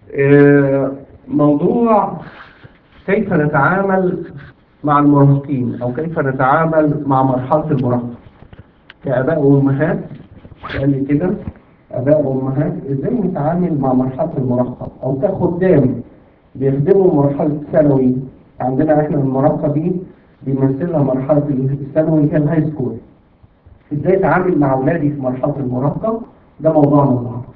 آه، موضوع كيف نتعامل مع المراهقين أو كيف نتعامل مع مرحلة المراهقة كآباء وأمهات قال لي كده آباء وأمهات إزاي نتعامل مع مرحلة المراهقة أو كخدام بيخدموا مرحلة الثانوي عندنا إحنا المراهقة دي بيمثلها مرحلة الثانوي هي الهاي سكول إزاي أتعامل مع أولادي في مرحلة المراهقة ده موضوعنا النهارده.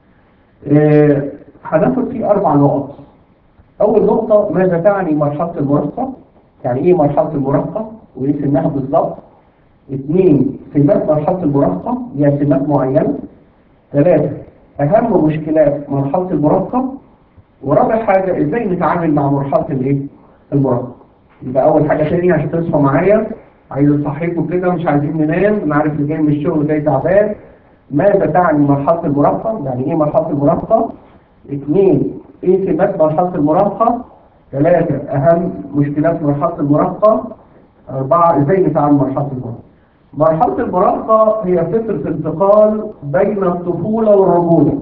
آه، هناخد فيه أربع نقط. أول نقطة ماذا تعني مرحلة المراهقة؟ يعني إيه مرحلة المراهقة؟ وإيه سنها بالظبط؟ اثنين سمات مرحلة المراهقة ليها سمات معينة. ثلاثة أهم مشكلات مرحلة المراهقة. ورابع حاجة إزاي نتعامل مع مرحلة الإيه؟ المراهقة. يبقى أول حاجة تانية عشان تصحوا معايا عايز أصحيكم كده مش عايزين ننام أنا عارف اللي جاي من الشغل جاي تعبان ماذا تعني مرحلة المراهقة؟ يعني إيه مرحلة المراهقة؟ اثنين إيه سمات مرحلة المراهقة؟ ثلاثة أهم مشكلات مرحلة المراهقة أربعة إزاي نتعامل مع مرحلة المراهقة؟ مرحلة المراهقة هي فترة انتقال بين الطفولة والرجولة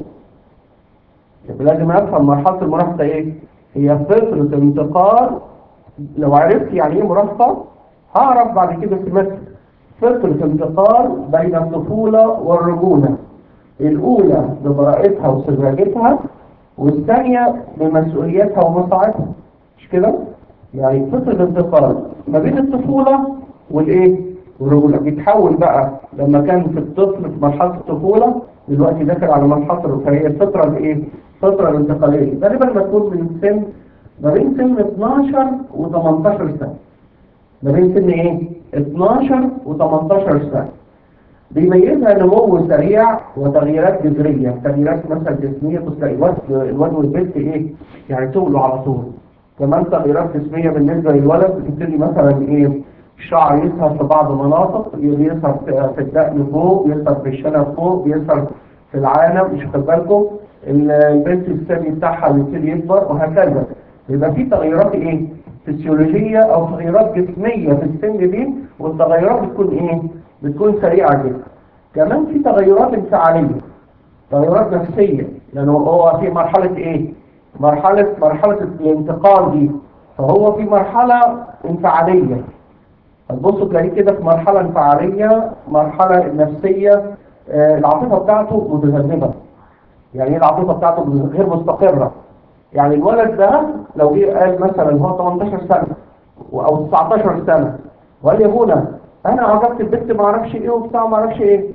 يبقى لازم أفهم مرحلة المراهقة إيه؟ هي فترة انتقال لو عرفت يعني إيه مراهقة هعرف بعد كده سماتها فترة انتقال بين الطفولة والرجولة الأولى ببراءتها وسذاجتها والثانية بمسؤوليتها ومصاعبها مش كده؟ يعني فترة انتقال ما بين الطفولة والإيه؟ والرجولة بيتحول بقى لما كان في الطفل في مرحلة الطفولة دلوقتي داخل على مرحلة الرفاهية الفترة الإيه؟ الفترة الانتقالية غالبا ما تكون من سن ما بين سن 12 و 18 سنة ما بين سن ايه 12 و18 سنة بيميزها نمو سريع وتغييرات جذرية تغييرات مثلا جسمية تلاقي الواد الواد والبنت ايه يعني تولوا على طول كمان تغييرات جسمية بالنسبة للولد بتبتدي مثلا ايه الشعر يظهر في بعض المناطق يظهر في الدقن فوق يظهر في الشنب فوق يظهر في العالم مش واخد بالكم البنت الثاني بتاعها بيبتدي يكبر وهكذا يبقى في تغيرات ايه فسيولوجية او تغيرات جسمية في السن دي والتغيرات بتكون ايه بتكون سريعة جدا كمان في تغيرات انفعالية تغيرات نفسية لانه هو في مرحلة ايه مرحلة مرحلة الانتقال دي فهو في مرحلة انفعالية هتبصوا تلاقيه كده في مرحلة انفعالية مرحلة نفسية آه العاطفة بتاعته متذبذبة يعني ايه العاطفة بتاعته غير مستقرة يعني الولد ده لو جه قال مثلا هو 18 سنة او 19 سنة وقال يا ابونا انا عرفت البنت ما اعرفش ايه وبتاع ما اعرفش ايه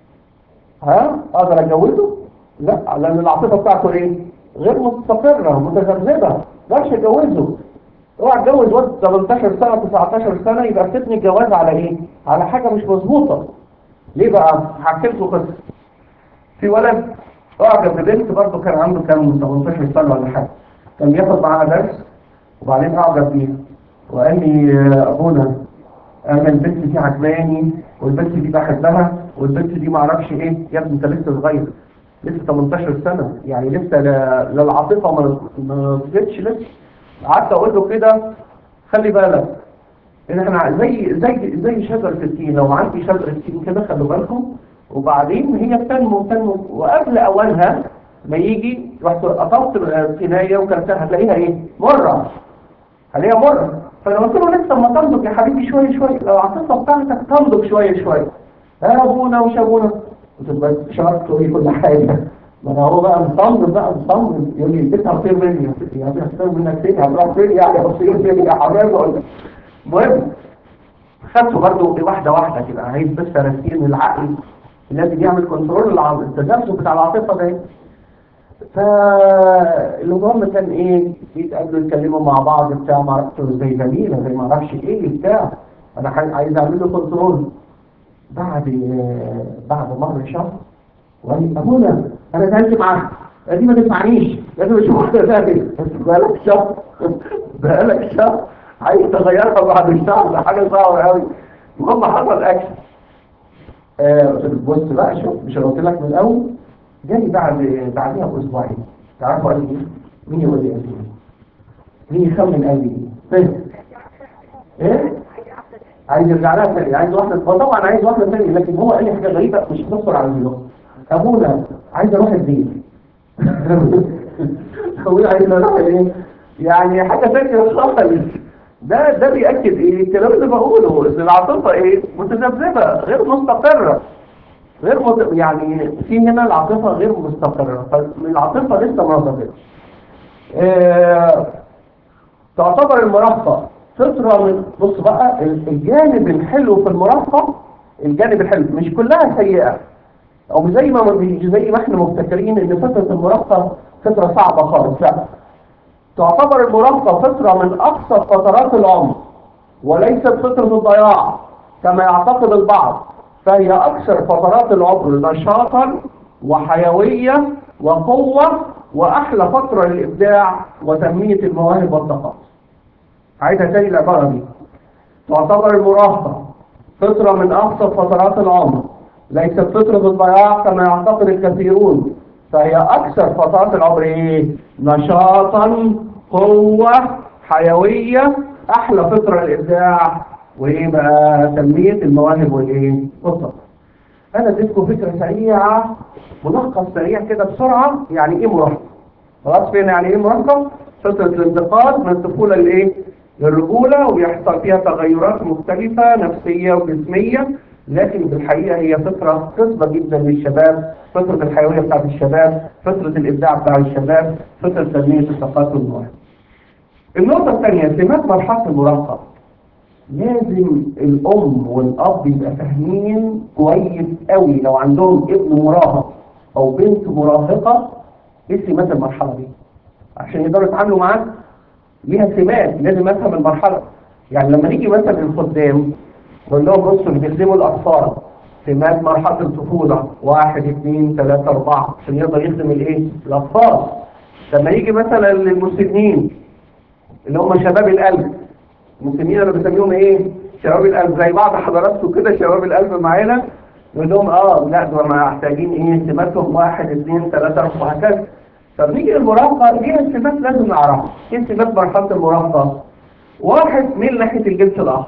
ها اقدر اتجوزه لا لان العاطفه بتاعته ايه غير مستقره متذبذبه ما اقدرش اتجوزه اوعى اتجوز واد 18 سنه 19 سنه يبقى بتبني الجواز على ايه على حاجه مش مظبوطه ليه بقى هحكي لكم قصه في ولد اعجب ببنت برضه كان عنده كام 18 سنه ولا حاجه كان بياخد معاها درس وبعدين اعجب بيها وقال لي يا ابونا انا البنت دي عجباني والبنت دي بحبها والبنت دي ما اعرفش ايه يا ابني انت لسه صغير لسه 18 سنه يعني لسه لا لا العاطفه ما ما نضجتش لسه قعدت اقول له كده خلي بالك ان احنا زي زي زي شجره التين لو عندي شجره التين كده خلوا بالكم وبعدين هي بتنمو بتنمو وقبل اولها ما يجي رحت قطعت الكنايه وكلتها هتلاقيها ايه مره هلاقيها مره فانا قلت له لسه ما تنضج يا حبيبي شويه شويه لو العاطفه بتاعتك تنضج شويه شويه يا ابونا وش ابونا قلت له بس شرطته ايه كل حاجه ما انا هو بقى مطمن بقى مطمن يقول لي البيت هتطير مني يا ابني هتطير منك فين هتروح فين يعني هتطير فين يا حبايبي ولا المهم خدته برضه واحده واحده كده عايز بس ارسيه من العقل لازم يعمل كنترول التذبذب بتاع العاطفه ده فالمهم كان ايه يتقابلوا يتكلموا مع بعض بتاع ما اعرفش زي جميله زي ما اعرفش ايه بتاع انا عايز اعمل له كنترول بعد بعد مر شهر وقال لي ابونا انا زعلت معاك دي ما تسمعنيش لازم اشوف واحده ثانيه بقالك شهر بقالك شهر عايز تغيرها بعد الشهر ده حاجه صعبه قوي المهم حصل اكشن قلت له بص بقى شوف مش قلت لك من الاول جالي بعد بعدها باسبوعين تعرفوا قال ايه مين يقول لي قال ايه مين يخمن قال ايه فهم ايه عايز يرجع لها تاني عايز واحده هو طبعا عايز واحده تاني لكن هو قال لي حاجه غريبه مش هتصبر على الفيديو ابونا عايز اروح الدين ابويا عايز اروح ايه يعني حاجه ثانيه خالص ده ده بيأكد ايه الكلام اللي بقوله ان العاطفه ايه متذبذبه غير مستقره غير مت... يعني في هنا العاطفه غير مستقره فالعاطفه لسه ما ظهرتش آه... تعتبر المراهقه فتره من بص بقى الجانب الحلو في المراهقه الجانب الحلو مش كلها سيئه او زي ما مش زي ما احنا مفتكرين ان فتره المراهقه فتره صعبه خالص لا تعتبر المراهقه فتره من اقصى فترات العمر وليست فتره الضياع كما يعتقد البعض فهي اكثر فترات العمر نشاطا وحيويه وقوه واحلى فتره للابداع وتنميه المواهب والطاقات عايزها تاني العباره دي تعتبر المراهقه فتره من اقصى فترات العمر ليست فترة الضياع كما يعتقد الكثيرون فهي أكثر فترات العمر إيه؟ نشاطا قوة حيوية أحلى فترة الإبداع وإيه بقى تنمية المواهب والإيه؟ والطاقة أنا اديتكم فكرة سريعة ملخص سريع كده بسرعة يعني إيه مراهقة خلاص فين يعني إيه مراهقة؟ فترة الانتقال من الطفولة لإيه؟ للرجولة وبيحصل فيها تغيرات مختلفة نفسية وجسمية لكن في الحقيقة هي فترة قصبة جدا للشباب فترة الحيوية بتاعت الشباب فترة الإبداع بتاع الشباب فترة تنمية الثقافات والمواهب النقطة الثانية سمات مرحلة المراهقة لازم الأم والأب يبقى فاهمين كويس قوي لو عندهم ابن مراهق أو بنت مراهقة إيه سمات المرحلة دي عشان يقدروا يتعاملوا معاه ليها سمات لازم أفهم المرحلة يعني لما نيجي مثلا الخدام نقول لهم بصوا اللي بيخدموا الأطفال سمات مرحلة الطفولة واحد اثنين ثلاثة أربعة عشان يقدر يخدم الإيه؟ الأطفال لما يجي مثلا للمسنين اللي هم شباب القلب المسنين اللي بنسميهم إيه؟ شباب القلب زي بعض حضراتكم كده شباب القلب معانا نقول لهم اه لا دول محتاجين ايه سماتهم واحد اثنين ثلاثة أربعة وهكذا طب نيجي للمراهقة ليها سمات لازم نعرفها ايه سمات مرحلة المراهقة؟ واحد من ناحية الجنس الآخر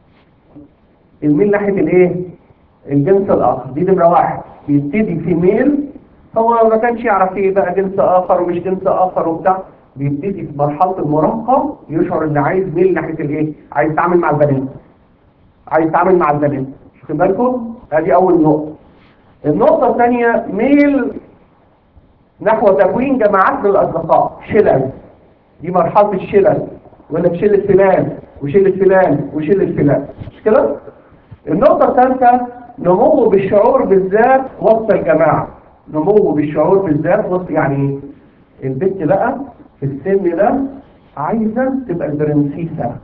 الميل ناحية الايه الجنس الاخر دي نمرة واحد بيبتدي في ميل هو ما كانش يعرف ايه بقى جنس اخر ومش جنس اخر وبتاع بيبتدي في مرحلة المراهقة يشعر ان عايز ميل ناحية الايه عايز يتعامل مع البنات عايز يتعامل مع البنات واخد بالكم ادي اول نقطة النقطة الثانية ميل نحو تكوين جماعات من الاصدقاء شلل دي مرحلة الشلل يقول لك شلة فلان وشلة فلان وشلة فلان مش كده؟ النقطة الثالثة نمو بالشعور بالذات وسط الجماعة نمو بالشعور بالذات وسط يعني البنت بقى في السن ده عايزة تبقى البرنسيسة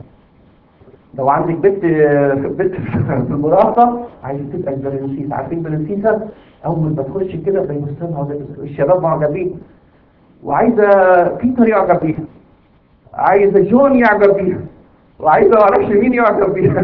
لو عندك بنت بنت في المراهقة عايزة تبقى البرنسيسة عارفين البرنسيسة أول ما تخش كده بيبصوا الشباب معجبين وعايزة بيتر يعجب بيها عايزة جون يعجب بيها وعايزة معرفش مين يعجب بيها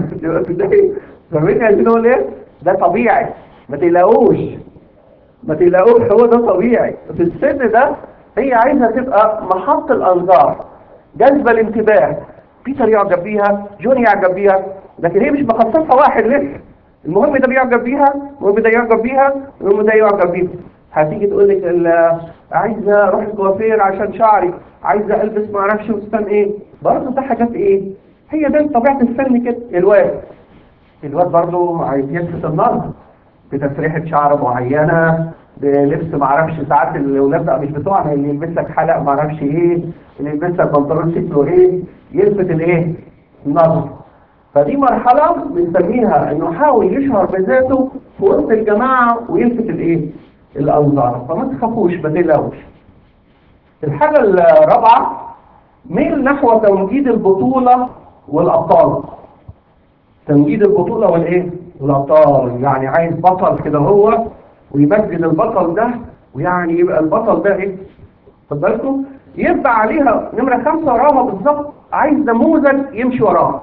فاهمين عايزين اقول ايه ده طبيعي ما تقلقوش ما تقلقوش هو ده طبيعي في السن ده هي عايزه تبقى محط الانظار جذب الانتباه بيتر يعجب بيها جون يعجب بيها لكن هي مش مخصصها واحد لسه المهم ده بيعجب بيها المهم ده يعجب بيها المهم ده يعجب بيها هتيجي تقول لك عايزه اروح الكوافير عشان شعري عايزه البس ما اعرفش فستان ايه برضه ده حاجات ايه هي ده طبيعه السن كده الواد الواد برضه عايز يلفت النظر بتسريحة شعر معينة بلبس معرفش ساعات الولاد بقى مش بتوعنا اللي يلبس لك حلق معرفش ايه اللي يلبس لك بنطلون شكله ايه يلفت الايه النظر فدي مرحلة بنسميها انه حاول يشهر بذاته في وسط الجماعة ويلفت الايه الانظار فما تخافوش ما تقلقوش الحاجة الرابعة ميل نحو تمجيد البطولة والابطال تمجيد البطولة والايه والابطال يعني عايز بطل كده هو ويمجد البطل ده ويعني يبقى البطل ده ايه خد بالكم يبقى عليها نمرة خمسة وراها بالظبط عايز نموذج يمشي وراه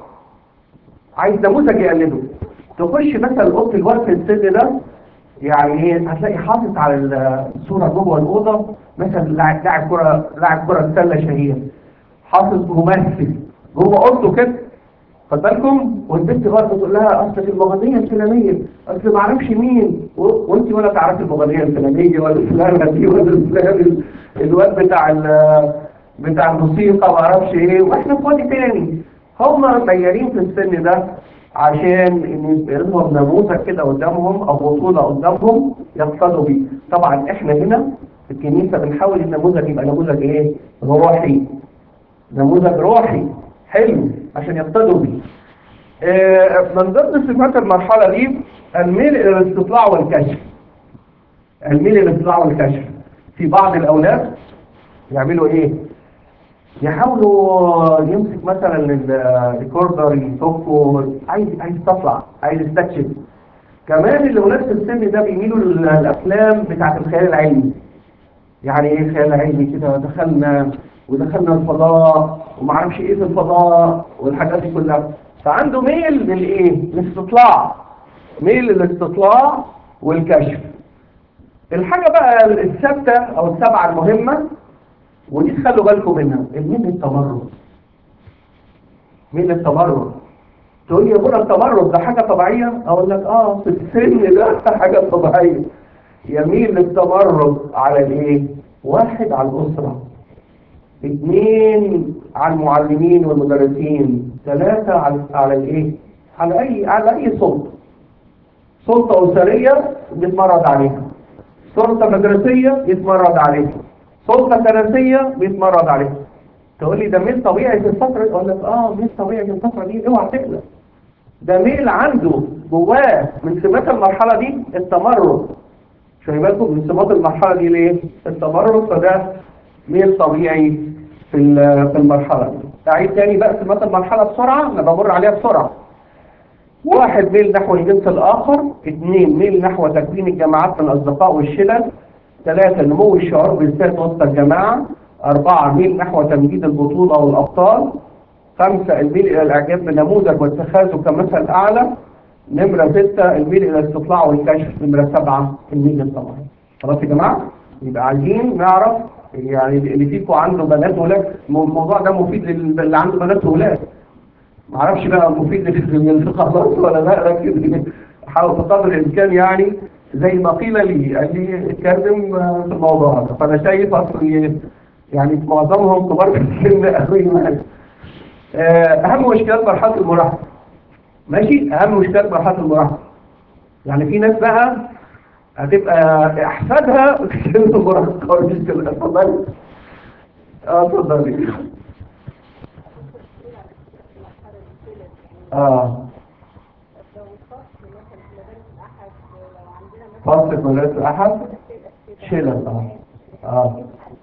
عايز نموذج يقلده تخش مثلا اوضه الوقت في السن ده يعني ايه هتلاقي حاطط على الصوره جوه الاوضه مثلا لاعب لاعب كره لاعب كره سله شهير حاطط ممثل جوه اوضته كده خد بالكم والبنت برضه تقول لها اصل المغنيه الفلانيه اصل ما اعرفش مين و... وانت ولا تعرفي المغنيه الفلانيه ولا فلانه دي ولا فلان الواد بتاع ال- بتاع الموسيقى ما اعرفش ايه واحنا في وادي تاني هم ميالين في السن ده عشان ان يبقى لهم نموذج كده قدامهم او بطوله قدامهم يقتدوا بيه طبعا احنا هنا في الكنيسه بنحاول النموذج يبقى نموذج ايه روحي نموذج روحي حلو عشان يقتدوا بيه آه، من ضمن صفات المرحله دي الميل الى الاستطلاع والكشف الميل الى الاستطلاع والكشف في بعض الاولاد يعملوا ايه يحاولوا يمسك مثلا الريكوردر يفكه عايز عايز يطلع عايز يستكشف كمان الاولاد في السن ده بيميلوا للافلام بتاعت الخيال العلمي يعني ايه خيال علمي كده دخلنا ودخلنا الفضاء وما اعرفش ايه في الفضاء والحاجات دي كلها فعنده ميل للايه للاستطلاع ميل للاستطلاع والكشف الحاجه بقى الثابته او السبعه المهمه ودي تخلوا بالكم منها الميل التمرد ميل التمرد تقول لي يا ابونا التمرد ده حاجه طبيعيه اقول لك اه في السن ده حاجه طبيعيه يميل للتمرد على الايه واحد على الاسره اثنين على المعلمين والمدرسين ثلاثة على على الايه على اي على اي سلطة سلطة اسرية بيتمرد عليها سلطة مدرسية بيتمرد عليها سلطة كنسية بيتمرد عليها تقول لي ده ميل طبيعي في الفترة اقول لك اه ميل طبيعي في الفترة دي اوعى تقلق ده ميل عنده جواه من سمات المرحلة دي التمرد خلي بالكم من سمات المرحلة دي ليه؟ التمرد فده ميل طبيعي في ال- في المرحلة دي. أعيد تاني بقى سمات المرحلة بسرعة أنا بمر عليها بسرعة. واحد ميل نحو الجنس الآخر، اثنين ميل نحو تكوين الجماعات من الأصدقاء والشلل، ثلاثة نمو الشعور بالذات وسط الجماعة، أربعة ميل نحو تمجيد البطولة والأبطال، خمسة الميل إلى الإعجاب بنموذج واتخاذه كمثل أعلى، نمرة ستة الميل إلى الاستطلاع والكشف نمرة سبعة الميل الطبيعي خلاص يا جماعة يبقى عايزين نعرف يعني اللي فيكم عنده بنات وولاد الموضوع ده مفيد لل- للي عنده بنات وولاد معرفش بقى مفيد لل- خلاص ولا لا لكن حاول بقدر الإمكان يعني زي ما قيل لي قال لي اتكلم آه، في الموضوع ده فأنا شايف أصل يعني معظمهم كبار في السن قوي معايا آه، أهم مشكلات مرحلة المراهقة ماشي اهم مشكلات مرحله المراهقه يعني في ناس بقى هتبقى احفادها في سن المراهقه مش كده اتفضلي اه اتفضلي اه فصل في مدرسة الأحد شلل اه اه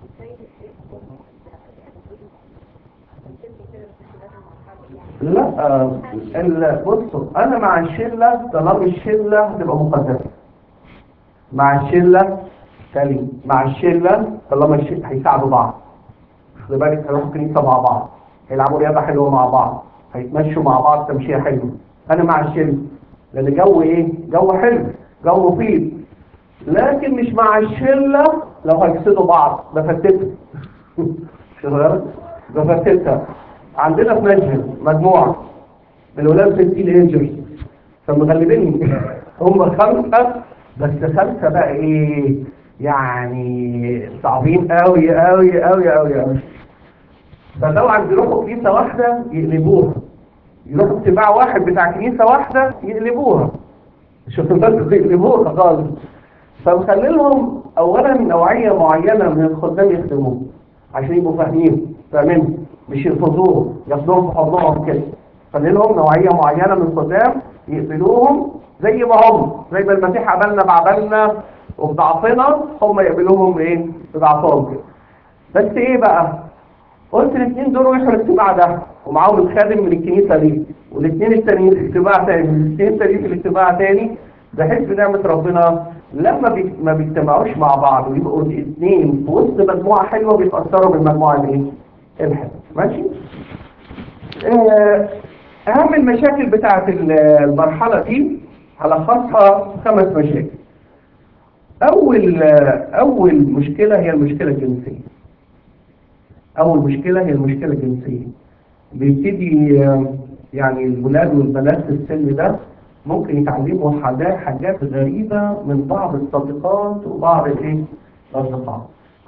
لا آه، ال- بصوا انا مع الشله طالما الشله هتبقى مقدسه مع الشله تاني مع الشله طالما الشله هيساعدوا بعض خلي بالك هيروحوا كنيسه مع بعض هيلعبوا رياضه حلوه مع بعض هيتمشوا مع بعض تمشيه حلوه انا مع الشله لان جو ايه جو حلو جو مفيد لكن مش مع الشله لو هيفسدوا بعض بفتتها شو بالك؟ بفتتها عندنا في نجم مجموعة من ولاد في التين ايجرز فمغلبيني هم خمسة بس خمسة بقى ايه يعني صعبين قوي قوي قوي قوي قوي فطبعا بيروحوا كنيسة واحدة يقلبوها يروحوا اجتماع واحد بتاع كنيسة واحدة يقلبوها شوفوا بس يقلبوها خالص فمخلي لهم اولا نوعية معينة من الخدام يخدموه عشان يبقوا فاهمين فاهمين مش يرفضوه ياخدوهم في حضنهم كده خلي لهم نوعية معينة من الخدام يقبلوهم زي ما هم زي ما المسيح قبلنا بعبلنا وبضعفنا هم يقبلوهم ايه بضعفهم كده بس ايه بقى قلت الاثنين دول يروحوا الاجتماع ده ومعاهم الخادم من الكنيسة دي والاثنين التانيين في اجتماع تاني والاثنين التانيين في الاجتماع تاني بحيث بنعمة ربنا لما بي... ما بيجتمعوش مع بعض ويبقوا الاثنين في وسط مجموعة حلوة بيتأثروا بالمجموعة الايه؟ الحلوة ماشي؟ آه، أهم المشاكل بتاعت ال- المرحلة دي هلخصها خمس مشاكل أول أول مشكلة هي المشكلة الجنسية أول مشكلة هي المشكلة الجنسية بيبتدي آه، يعني الولاد والبنات في السن ده ممكن يتعلموا حاجات حاجات غريبة من بعض الصديقات وبعض الايه الأصدقاء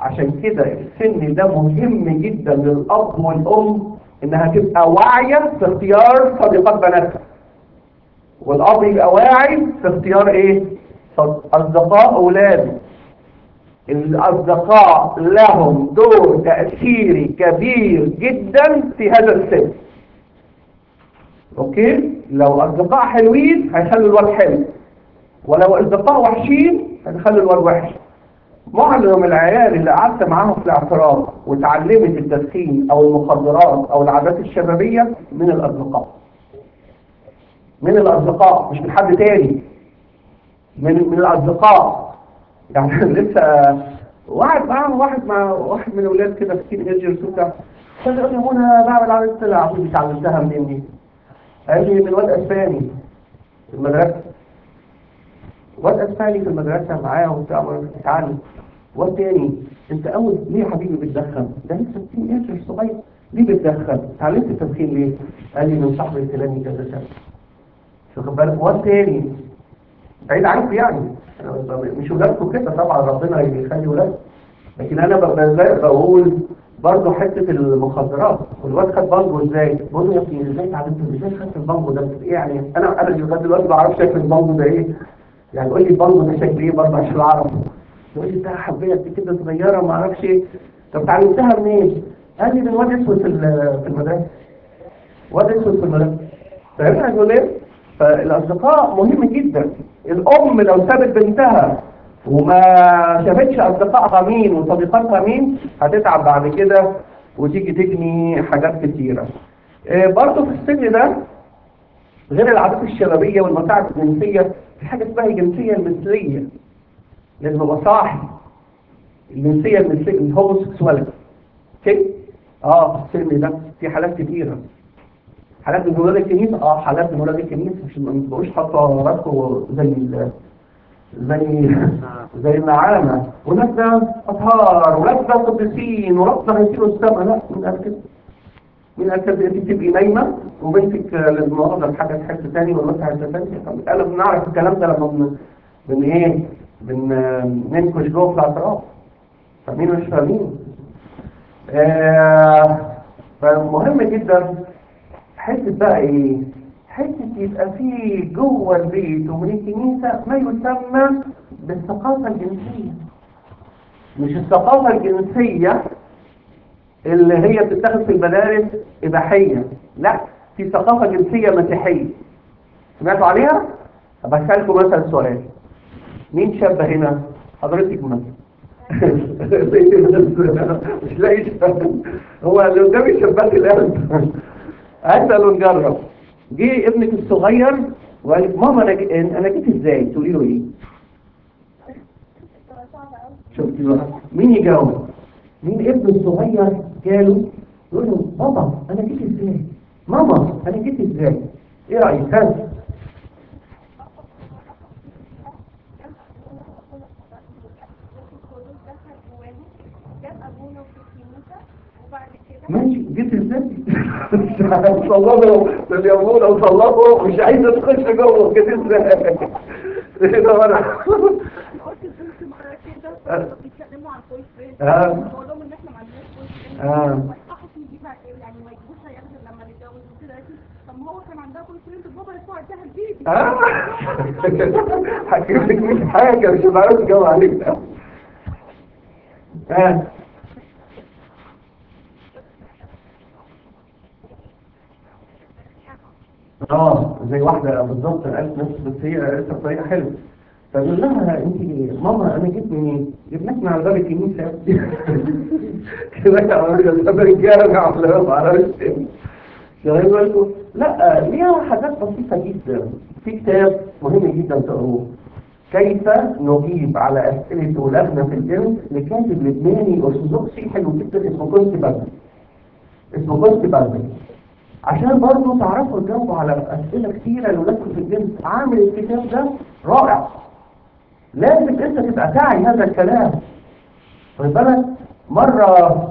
عشان كده السن ده مهم جدا للاب والام انها تبقى واعيه في اختيار صديقات بناتها والاب يبقى واعي في اختيار ايه صد- اصدقاء اولاده الاصدقاء لهم دور تاثيري كبير جدا في هذا السن اوكي لو اصدقاء حلوين هيخلوا الواد حلو ولو اصدقاء وحشين هيخلوا الواد وحش معظم العيال اللي قعدت معاهم في الاعتراف وتعلمت التدخين او المخدرات او العادات الشبابيه من الاصدقاء من الاصدقاء مش من حد تاني من من الاصدقاء يعني لسه واحد معاهم واحد مع واحد من الاولاد كده في تين ايجرز وبتاع كان يقول لي هو انا بعمل عمليه العب دي اتعلمتها منين دي؟ قال لي من واد اسباني في المدرسه واد اسباني في المدرسه معايا وبتاع بتتعلم واد تاني انت اول ليه يا حبيبي بتدخن؟ ده لسه تين ايجرز صغير ليه بتدخن؟ اتعلمت التدخين ليه؟ قال لي من صاحبي الفلاني كذا كذا واخد بالك واد تاني بعيد عنكم يعني مش ولادكم كده طبعا ربنا يخلي ولادكم لكن انا ببقى بقول برضه حته المخدرات والواد خد بانجو ازاي؟ بقول له يا ابني ازاي اتعلمت ازاي خدت البانجو ده ايه يعني انا انا لغايه دلوقتي ما اعرفش شكل البانجو ده ايه يعني قول لي البانجو ده شكل ايه برضه عشان اعرف يقول لي ده حبايه دي كده صغيره ما اعرفش ايه طب اتعلمتها منين؟ قال لي من واد اسود في ال- في المدرسه واد اسود في المدرسه فاهم انا بقول ايه؟ فالاصدقاء مهم جدا الام لو سابت بنتها وما شافتش اصدقائها مين وصديقاتها مين هتتعب بعد كده وتيجي تجني حاجات كتيرة آه، برضه في السن ده غير العادات الشبابية والمتاعب الجنسية في حاجة اسمها الجنسية المثلية لازم ابقى صاحي الجنسية المثلية الهوموسيكسواليتي اوكي اه في السن ده في حالات كتيرة حالات من ولاد الكنيسة اه حالات من ولاد الكنيسة مش ما تبقوش حاطة راسكم زي ال- زي زي النعامة وناس ده أطهار وناس ده قديسين وناس ده هيسيروا السما لا مين قال كده؟ مين قال كده انت تبقي نايمة وبنتك لازم واخدة حاجة في حتة تاني ولا في حتة تانية طب انا بنعرف الكلام ده لما بن بن ايه؟ بن ننكش جوه في الاعتراف فاهمين مش فاهمين؟ آه فمهم جدا حته بقى ايه حته يبقى في جوه البيت ومن الكنيسه ما يسمى بالثقافه الجنسيه مش الثقافه الجنسيه اللي هي بتتاخد في المدارس اباحيه لا في ثقافه جنسيه مسيحيه سمعتوا عليها؟ طب هسألكم مثلا سؤال مين شاب هنا؟ حضرتك مثلا مش لاقي شاب هو اللي قدامي شابات القلب اسال ونجرب جه ابنك الصغير وقال لك ماما انا جي- انا جيت ازاي تقولي له ايه شفتي بقى مين يجاوب مين ابنه الصغير جاله يقول له بابا انا جيت ازاي ماما انا جيت ازاي ايه رايك ها ماشي جيت ازاي صلبوا اليمون او صلبوا مش عايز تخش جوه جيت ازاي ايه ده انا قلت البنت مرة كده بيتكلموا عن كويس فريند آه. بقول لهم ان احنا ما عندناش كويس فريند آه. ويفتحوا في دي بقى ايه يعني ما يجيبوش هياخد لما نتجوز وكده قالت لي، طب ما هو كان عندها كويس فريند بابا يسوع اداها البيبي اه حكيت لك 100 حاجه مش هتعرف تجاوب عليك ده اه اه زي واحده بالظبط قالت نفس بس هي قالتها بطريقه حلوه فقال لها انت ماما انا جيت منين؟ جبناك من على باب الكنيسه يا ابني كده يا باب الجامع ولا ما اعرفش ايه شغالين بالكم لا ليها حاجات بسيطة جدا في كتاب مهم جدا تقروه كيف نجيب على أسئلة ولادنا في الجنس لكاتب لبناني أرثوذكسي حلو جدا اسمه كوست بازل اسمه كوست بازل عشان برضه تعرفوا تجاوبوا على أسئلة كتيرة لولادكم في الجنس عامل الكتاب ده رائع لازم انت تبقى تعي هذا الكلام خد بالك مرة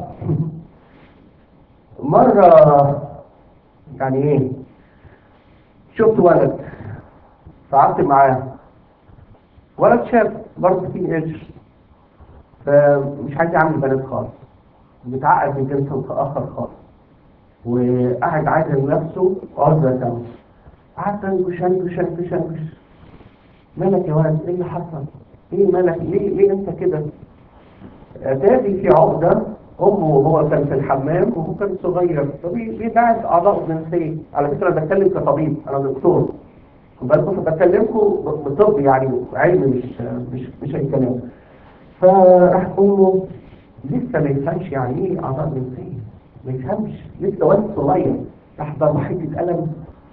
مرة يعني ايه شفت ولد قعدت معاه ولد شاب برضه في ايدج فمش عايز يعمل بنات خالص متعقد من جنس اخر خالص وقاعد عايز نفسه عزله تامه قعدت انكش انكش انكش انكش مالك يا ولد ايه اللي حصل؟ ايه مالك ليه ليه انت كده؟ اتاري في عقده امه وهو كان في الحمام وهو كان صغير فبيبعد اعضاء جنسيه على فكره انا بتكلم كطبيب انا دكتور خد بالكم فبكلمكم بطب يعني علم مش مش مش اي كلام فراح امه لسه ما يفهمش يعني ايه اعضاء جنسيه ما يفهمش لسه ولد صغير راح ضرب حته قلم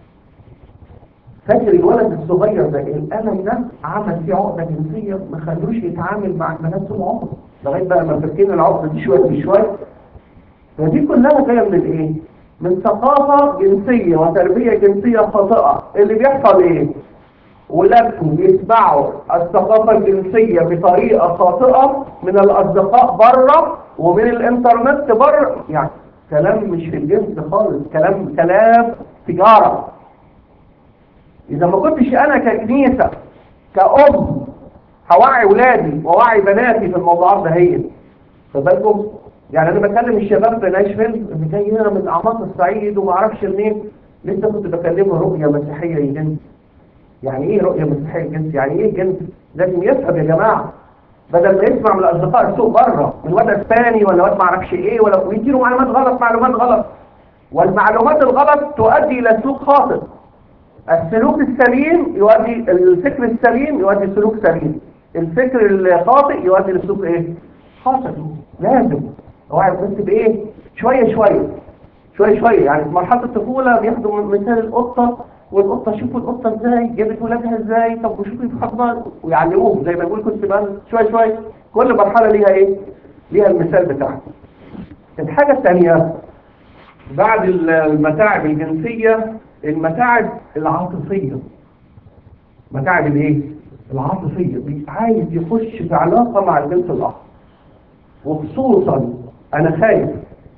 فاكر الولد الصغير ده الألم ده عمل فيه عقدة جنسية ما خلوش يتعامل مع البنات طول عمره لغاية بقى ما فكينا العقدة دي شوية بشوية فدي كلها جاية من ايه؟ من ثقافة جنسية وتربية جنسية خاطئة اللي بيحصل ايه؟ ولادهم بيتبعوا الثقافة الجنسية بطريقة خاطئة من الأصدقاء بره ومن الإنترنت بره يعني كلام مش في الجنس خالص كلام كلام تجارة إذا ما كنتش أنا ككنيسة كأم هوعي ولادي ووعي بناتي في الموضوعات ده هي خد بالكم يعني أنا بكلم الشباب في ناشفيل اللي جاي هنا من أعماق الصعيد وما أعرفش منين لسه كنت بكلمه رؤية مسيحية للجنس يعني إيه رؤية مسيحية للجنس؟ يعني إيه جنس؟ لازم يفهم يا جماعة بدل ما يسمع من الأصدقاء السوق بره من واد اسباني ولا واد ما اعرفش ايه ولا ويديله معلومات غلط معلومات غلط والمعلومات الغلط تؤدي الى سلوك خاطئ السلوك السليم يؤدي الفكر السليم يؤدي سلوك سليم الفكر الخاطئ يؤدي لسلوك ايه خاطئ لازم اوعي بس بايه شويه شويه شويه شويه يعني في مرحله الطفوله بياخدوا من مثال القطه والقطه شوفوا القطه ازاي جابت ولادها ازاي طب وشوفوا في حضنها ويعلموهم زي ما يقول كنت بقى شويه شويه كل مرحله ليها ايه ليها المثال بتاعها الحاجه الثانيه بعد المتاعب الجنسيه المتاعب العاطفيه متاعب الايه العاطفيه عايز يخش في علاقه مع الجنس الاخر وخصوصا انا خايف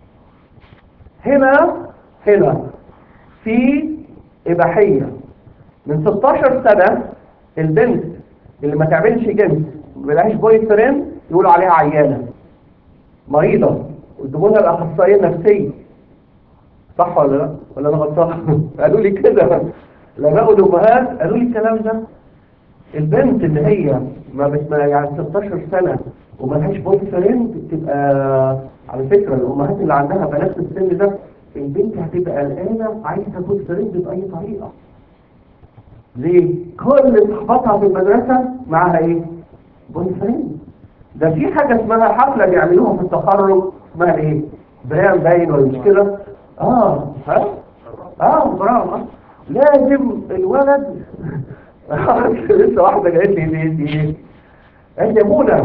هنا هنا في إباحية من 16 سنة البنت اللي ما تعملش جنس ملهاش بوي فريند يقولوا عليها عيانة مريضة قدمونا الأخصائية النفسية صح ولا لا؟ ولا أنا غلطان؟ قالوا لي كده لما بقوا الأمهات قالوا لي الكلام ده البنت اللي هي ما بت يعني 16 سنة وما لهاش بوي فريند تبقى على فكرة الأمهات اللي عندها بنات في السن ده البنت هتبقى قلقانة عايزة تكون فريند بأي طريقة ليه؟ كل صحباتها في المدرسة معاها ايه؟ بوي فريند ده في حاجة اسمها حفلة بيعملوها في التخرج اسمها ايه؟ برام باين ولا مش كده؟ اه ها؟ اه برام آه. لازم الولد لسه واحدة قالت لي دي ايه؟ قالت لي منى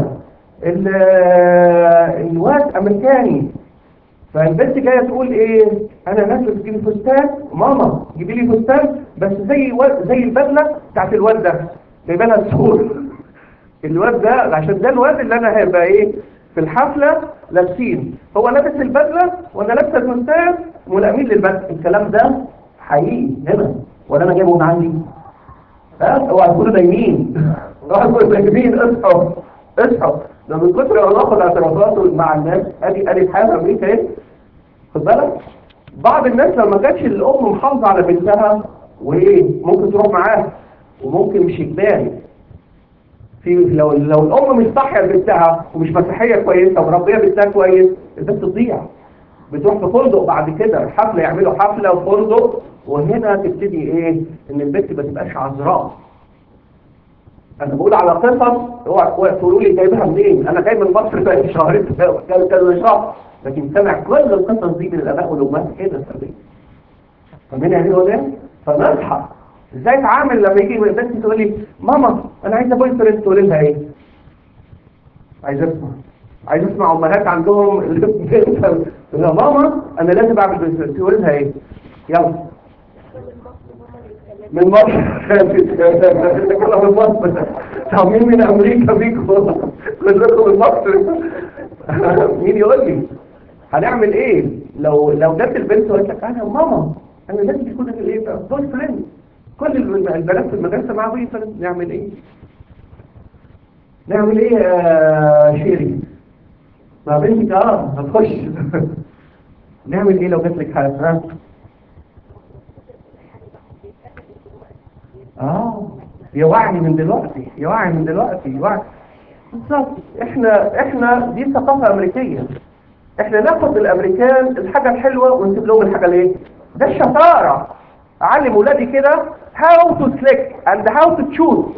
الواد امريكاني فالبنت جايه تقول ايه انا نازله تجيب فستان ماما جيبي لي فستان بس زي زي البدله بتاعت الواد ده جايبه لها الصور الواد ده عشان ده الواد اللي انا هيبقى ايه في الحفله لابسين هو لابس البدله وانا لابسه الفستان ملائمين للبدله الكلام ده حقيقي هنا ولا انا جايبه من عندي ها اوعى تكونوا نايمين اوعى تكونوا نايمين اصحوا اصحوا ده من كتر ما ناخد اعترافات مع الناس ادي ادي حاجه امريكا ايه خد بالك بعض الناس لما كانتش الام محافظه على بنتها وايه ممكن تروح معاها وممكن مش اجباري في لو لو الام مش صاحيه لبنتها ومش مسيحيه كويسه ومربيه بنتها كويس البنت تضيع بتروح في فندق بعد كده الحفله يعملوا حفله وفندق وهنا تبتدي ايه ان البنت ما تبقاش عذراء انا بقول على قصص اوعى تقولوا لي جايبها منين انا جاي من مصر بقى شهرين كان كان شهر لكن سمع كل القصص دي من الاباء والامهات كده سبيل فمن يعني هو ده فنصحى ازاي اتعامل لما يجي البنت تقول لي ماما انا عايزه بوي فريند تقول لها ايه عايز اسمع عايز اسمع امهات عندهم تقول لها ماما انا لازم اعمل بوي فريند تقول لها ايه يلا من مصر كلها من مصر طب مين من امريكا بيكم كلكم من مصر مين يقول لي هنعمل ايه لو لو جت البنت وقالت لك انا ماما انا لازم يكون ايه بوي فريند كل البنات في المدرسه معاها بوي فريند نعمل ايه نعمل ايه يا شيري ما بنتك اه هتخش نعمل ايه لو جات لك حاله ها اه يا وعي من دلوقتي يا وعي من دلوقتي وعي بالظبط احنا احنا دي ثقافه امريكيه احنا ناخد الامريكان الحاجه الحلوه ونسيب لهم الحاجه الايه ده الشطاره اعلم ولادي كده how to select and how to choose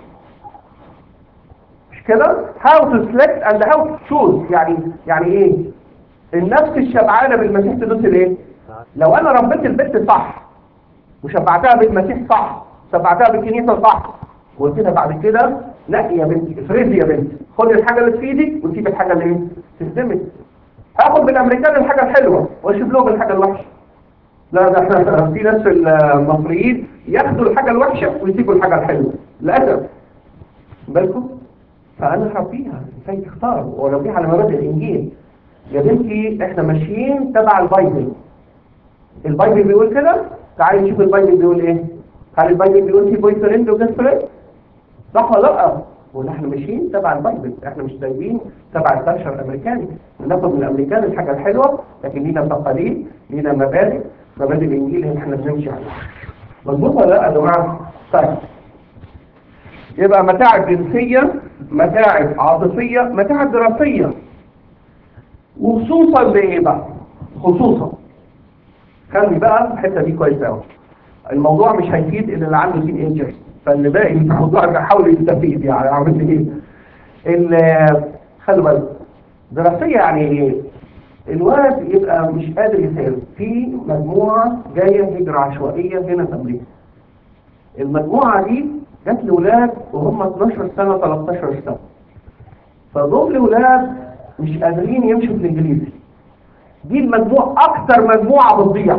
مش كده how to select and how to choose يعني يعني ايه النفس الشبعانه بالمسيح تدوس الايه لو انا ربيت البنت صح وشبعتها بالمسيح صح شبعتها بالكنيسه صح وقلت لها بعد كده لا يا بنتي افرزي يا بنتي خدي الحاجه اللي في ايدك وسيب الحاجه اللي ايه تخدمك هاخد من الامريكان الحاجه الحلوه واشوف لهم الحاجه الوحشه لا ده احنا في ناس في المصريين ياخدوا الحاجه الوحشه ويسيبوا الحاجه الحلوه للاسف بالكم فانا هربيها ازاي تختار واربيها على مبادئ الانجيل يا بنتي احنا ماشيين تبع البايبل البايبل بيقول كده تعالي نشوف البايبل بيقول ايه هل البايبل بيقول في بوي فريند وجاز فريند صح ولا لا ولا احنا ماشيين تبع البايبل احنا مش دايبين تبع الكالتشر الامريكاني بناخد من الامريكان الحاجه الحلوه لكن لينا تقاليد لينا مبادئ مبادئ الانجيل اللي احنا بنمشي عليها مظبوط ولا لا يا جماعه طيب يبقى متاعب جنسيه متاعب عاطفيه متاعب دراسيه وخصوصا بايه بقى خصوصا خلي بقى الحته دي كويسه قوي الموضوع مش هيفيد الا اللي عنده تين انجري فاللي باقي من الموضوع بيحاول يستفيد يعني عامل ايه ال- خلي بالك دراسيه يعني ايه الولد يبقى مش قادر يسافر في مجموعه جايه هجره عشوائيه هنا في امريكا المجموعه دي جت لولاد وهم 12 سنه 13 سنه فدول ولاد مش قادرين يمشوا في الانجليزي دي المجموعه اكتر مجموعه بتضيع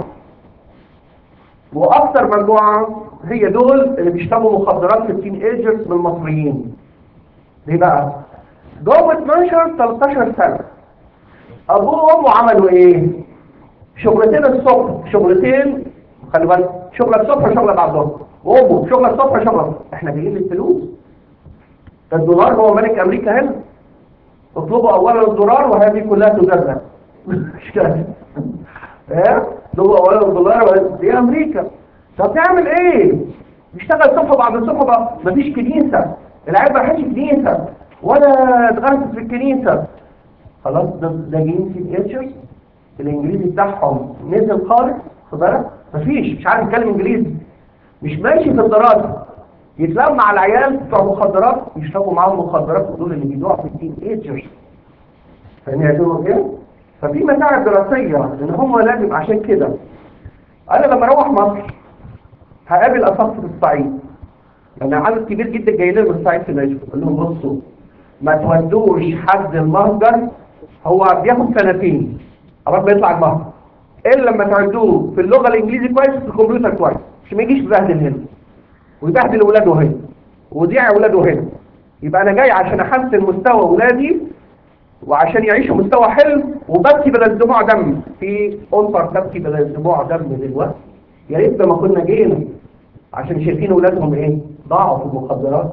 واكتر مجموعه هي دول اللي بيشربوا مخدرات في التين ايجرز من المصريين ليه بقى دول 12 13 سنه ابوه وامه عملوا ايه شغلتين الصبح شغلتين خلي بالك شغله الصبح وشغله بعد الظهر وامه شغله الصبح شغله احنا جايين للفلوس ده الدولار هو ملك امريكا هنا اطلبوا اولا الدولار وهذه كلها تجزأ مش كده ايه اطلبوا اولا الدولار وهذه- دي امريكا طب تعمل ايه بيشتغل الصبح بعد الصبح بقى مفيش كنيسه العيال ما راحتش كنيسه ولا اتغرست في الكنيسه خلاص ده ده جايين في الاتشرز الانجليزي بتاعهم نزل خالص خد بالك مفيش مش عارف يتكلم انجليزي مش ماشي في الدراسه يتلم مع العيال بتوع مخدرات يشربوا معاهم مخدرات ودول اللي بيدوعوا في التين ايجرز فاهمين يا جماعه كده ففي متاعب دراسيه ان هم لازم عشان كده انا لما اروح مصر هقابل اشخاص في الصعيد لان عدد كبير جدا جاي لنا من الصعيد في نجد اقول لهم بصوا ما تودوش حد المهجر هو بياخد سنتين قبل ما يطلع المهجر الا لما تعدوه في اللغه الانجليزي كويس في الكمبيوتر كويس مش ما يجيش يبهدل هنا ويبهدل اولاده هنا ويضيع اولاده هنا يبقى انا جاي عشان احسن مستوى اولادي وعشان يعيشوا مستوى حلو وببكي بدل دموع دم في أنفر تبكي بدل دموع دم دلوقتي يا ريت ما كنا جينا عشان شايفين اولادهم ايه ضاعوا في المخدرات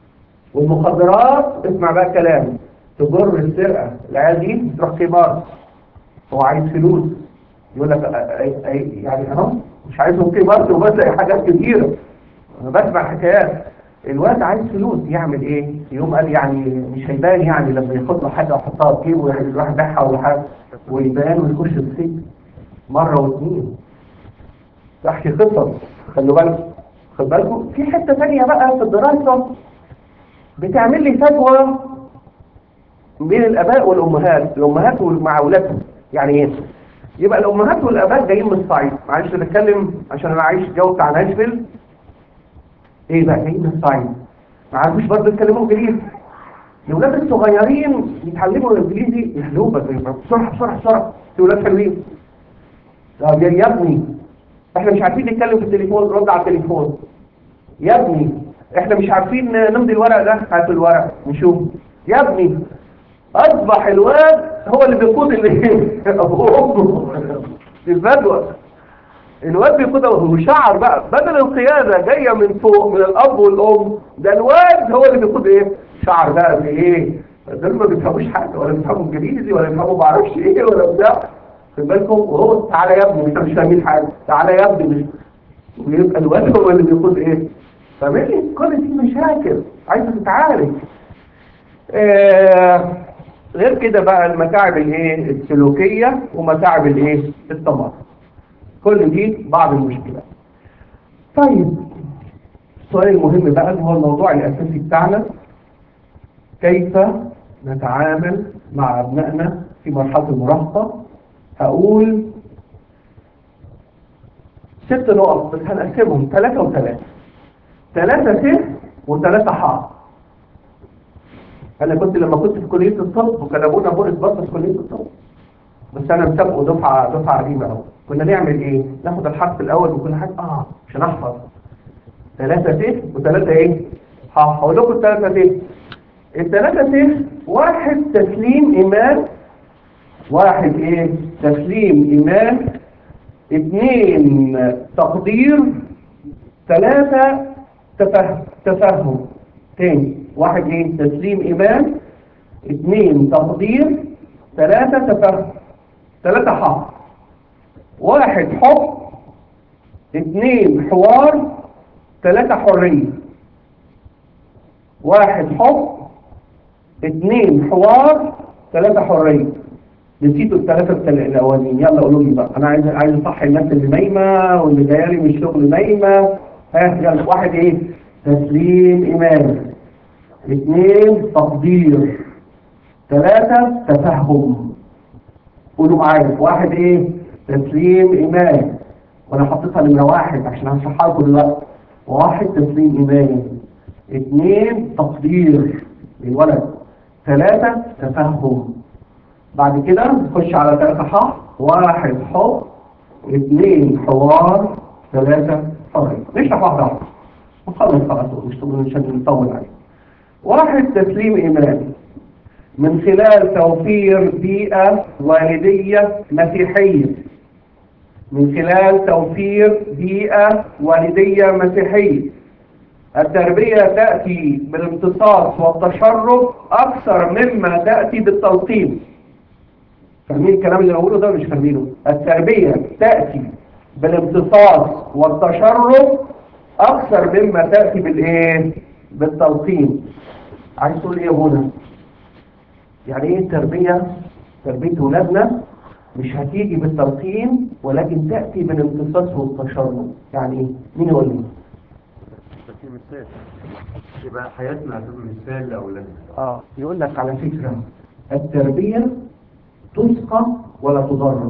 والمخدرات اسمع بقى كلام تجر السرقه العيال دي بتروح كبار هو عايز فلوس يقول لك أ- أ- أ- يعني اهو مش عايزهم كبار وبس حاجات كتيره انا بسمع حكايات الواد عايز فلوس يعمل ايه يوم قال يعني مش هيبان يعني لما ياخد له حاجه ويحطها في جيبه ويروح يبيعها ولا حاجه ويبان ويخش السجن مره واثنين احكي قصص خلوا بالكم خد بالكم في حته ثانيه بقى في الدراسه بتعمل لي فتوى بين الاباء والامهات الامهات مع اولادهم يعني ايه يبقى الامهات والاباء جايين من الصعيد معلش بتكلم عشان انا عايش جو بتاع ناشفيل ايه بقى جايين من الصعيد ما عرفوش برضه يتكلموا انجليزي الاولاد الصغيرين يتعلموا الانجليزي يحلوه بس بسرعه بسرعه بسرعه في اولاد حلوين طب يا يا ابني احنا مش عارفين نتكلم في التليفون رد على التليفون يا ابني احنا مش عارفين نمضي الورق ده هات الورق نشوف يا ابني اصبح الواد هو اللي بيقود اللي ابو امه في الفدوى الواد بيقود وشعر بقى بدل القيادة جاية من فوق من الاب والام ده الواد هو اللي بيقود ايه شعر بقى بايه دول ما بيفهموش حاجه ولا بيفهموا انجليزي ولا بيفهموا ما اعرفش ايه ولا بتاع خد بالكم وهو تعالى يا ابني انت مش فاهمين حاجه تعالى يا ابني مش ويبقى الواد هو اللي بيقول ايه فاهمني كل دي مشاكل عايزه تتعالج آه غير كده بقى المتاعب الايه السلوكيه ومتاعب الايه التمرد كل دي بعض المشكلات طيب السؤال المهم بقى اللي هو الموضوع الاساسي بتاعنا كيف نتعامل مع ابنائنا في مرحله المراهقه هقول ست نقط بس هنقسمهم ثلاثة وثلاثة ثلاثة س وثلاثة ح أنا كنت لما كنت في كلية الطب وكان أبونا بورس برضه في كلية الطب بس أنا مسابقه دفعة دفعة قديمة أهو كنا نعمل إيه؟ ناخد الحرف الأول وكل حاجة آه عشان أحفظ ثلاثة س وثلاثة إيه؟ ح هقول لكم الثلاثة س الثلاثة س واحد تسليم إيمان واحد إيه؟ تسليم إيمان اثنين تقدير ثلاثة تفهم تفهم تاني واحد ايه تسليم ايمان اثنين تقدير ثلاثة تفهم ثلاثة حق واحد حب اثنين حوار ثلاثة حرية واحد حب اثنين حوار ثلاثة حرية نسيتوا الثلاثة التل- الأولين يلا قولوا لي بقى أنا عايز عايز أصحي الناس اللي نايمة واللي جاية لي من الشغل نايمة ها يلا واحد إيه؟ تسليم إيمان اثنين تقدير ثلاثة تفهم قولوا معايا واحد إيه؟ تسليم إيمان وأنا حطيتها نمرة واحد عشان هشرحها لكم دلوقتي واحد تسليم إيمان اثنين تقدير للولد ثلاثة تفهم بعد كده نخش على ثلاثة حق واحد حب اثنين حوار ثلاثة فرق نشرح واحدة واحدة نخلص خلاص مش مش هنطول عليه واحد تسليم إيمان من خلال توفير بيئة والدية مسيحية من خلال توفير بيئة والدية مسيحية التربية تأتي بالامتصاص والتشرب أكثر مما تأتي بالتلقين فاهمين الكلام اللي بقوله ده ولا مش فاهمينه التربية تأتي بالامتصاص والتشرب أكثر مما تأتي بالإيه بالتلقين عايز تقول إيه يا هنا يعني إيه التربية تربية ولادنا مش هتيجي بالتلقين ولكن تأتي بالامتصاص والتشرب يعني إيه مين يقول لي في مثال يبقى حياتنا هتبقى مثال لأولادنا اه يقول لك على فكرة التربية تسقى ولا تضر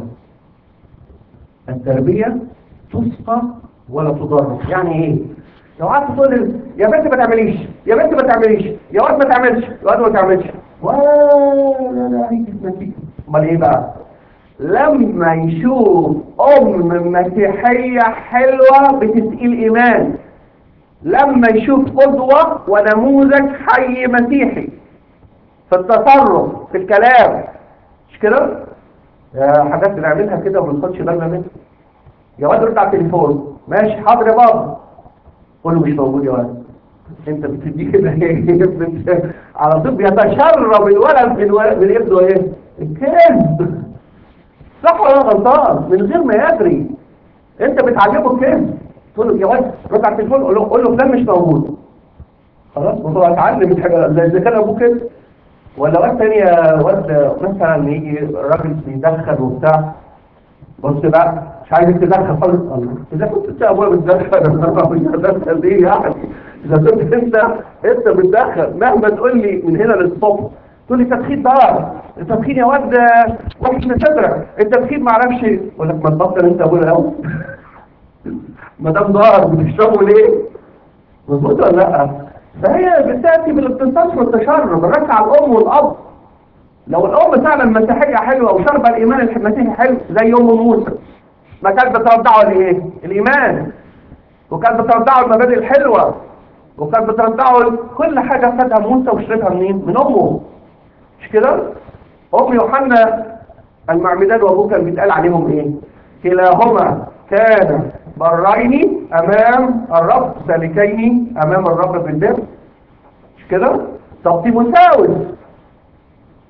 التربية تسقى ولا تضر يعني ايه لو قعدت تقول لي، يا بنت ما تعمليش يا بنت ما تعمليش يا واد ما تعملش يا واد ما تعملش ولا لا هيجي نتيجة امال ايه بقى لما يشوف ام مسيحية حلوة بتسقي الايمان لما يشوف قدوة ونموذج حي مسيحي في التصرف في الكلام مش كده؟ يا حاجات بنعملها كده وما بناخدش بالنا منها يا واد رد على التليفون ماشي حاضر يا بابا قول له مش موجود يا واد انت بتديه كده ايه بت- على طول بيتشرب الولد من ولد من ابنه ايه؟ الكذب صح ولا أنا غلطان من غير ما يدري انت بتعلمه الكذب تقول له يا واد رد على التليفون قول له قول له فلان مش موجود خلاص ما هو اتعلم الحاجه زي اذا كان ابوه كده ولا واد تاني يا واد مثلا يجي راجل بيدخن وبتاع بص بقى مش عايزك تدخن خالص الله اذا كنت انت ابويا بتدخن انا مش هدخن ليه يعني اذا كنت انت انت بتدخن مهما تقول لي من هنا للصبح تقول لي تدخين بقى التدخين يا واد وحش من صدرك التدخين ما اعرفش اقول لك ما تبطل انت ابويا الاول ما دام ضار بتشربه ليه مظبوط ولا لا فهي بتاتي بالامتصاص والتشرب الركع على الام والاب لو الام فعلا مسيحيه حلوه وشرب الايمان المسيحي حلو زي ام موسى ما كانت بترضعه الايه الايمان وكانت بترضعه المبادئ الحلوه وكانت بترضعه كل حاجه خدها موسى وشربها منين من امه مش كده ام يوحنا المعمدان وابوه كان بيتقال عليهم ايه كلاهما كان برين امام الرب سالكين امام الرب بالبر مش كده طب تيموساوس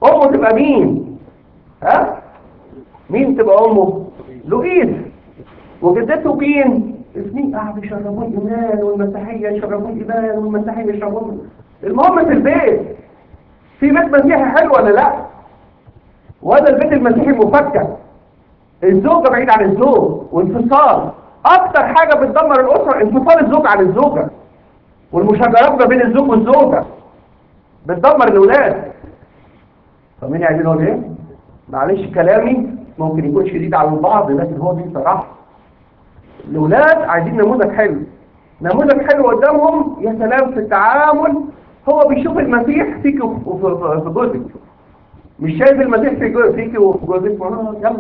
امه تبقى مين ها مين تبقى امه لوئيس وجدته مين اثنين قعدوا يشربوا الايمان والمسيحيه يشربوا الايمان والمسيحيه يشربوا المهم في البيت في بيت مسيحي حلو ولا لا وهذا البيت المسيحي مفكك الزوجه بعيد عن الزوج وانفصال اكتر حاجه بتدمر الاسره انفصال الزوج عن الزوجه والمشاجرات ما بين الزوج والزوجه بتدمر الاولاد طب مين عايزين نقول ايه معلش كلامي ممكن يكون شديد على البعض لكن هو دي صراحه الاولاد عايزين نموذج حلو نموذج حلو قدامهم يا سلام في التعامل هو بيشوف المسيح فيك وفي في- في جوزك مش شايف المسيح في جو- فيك وفي جوزك آه، يلا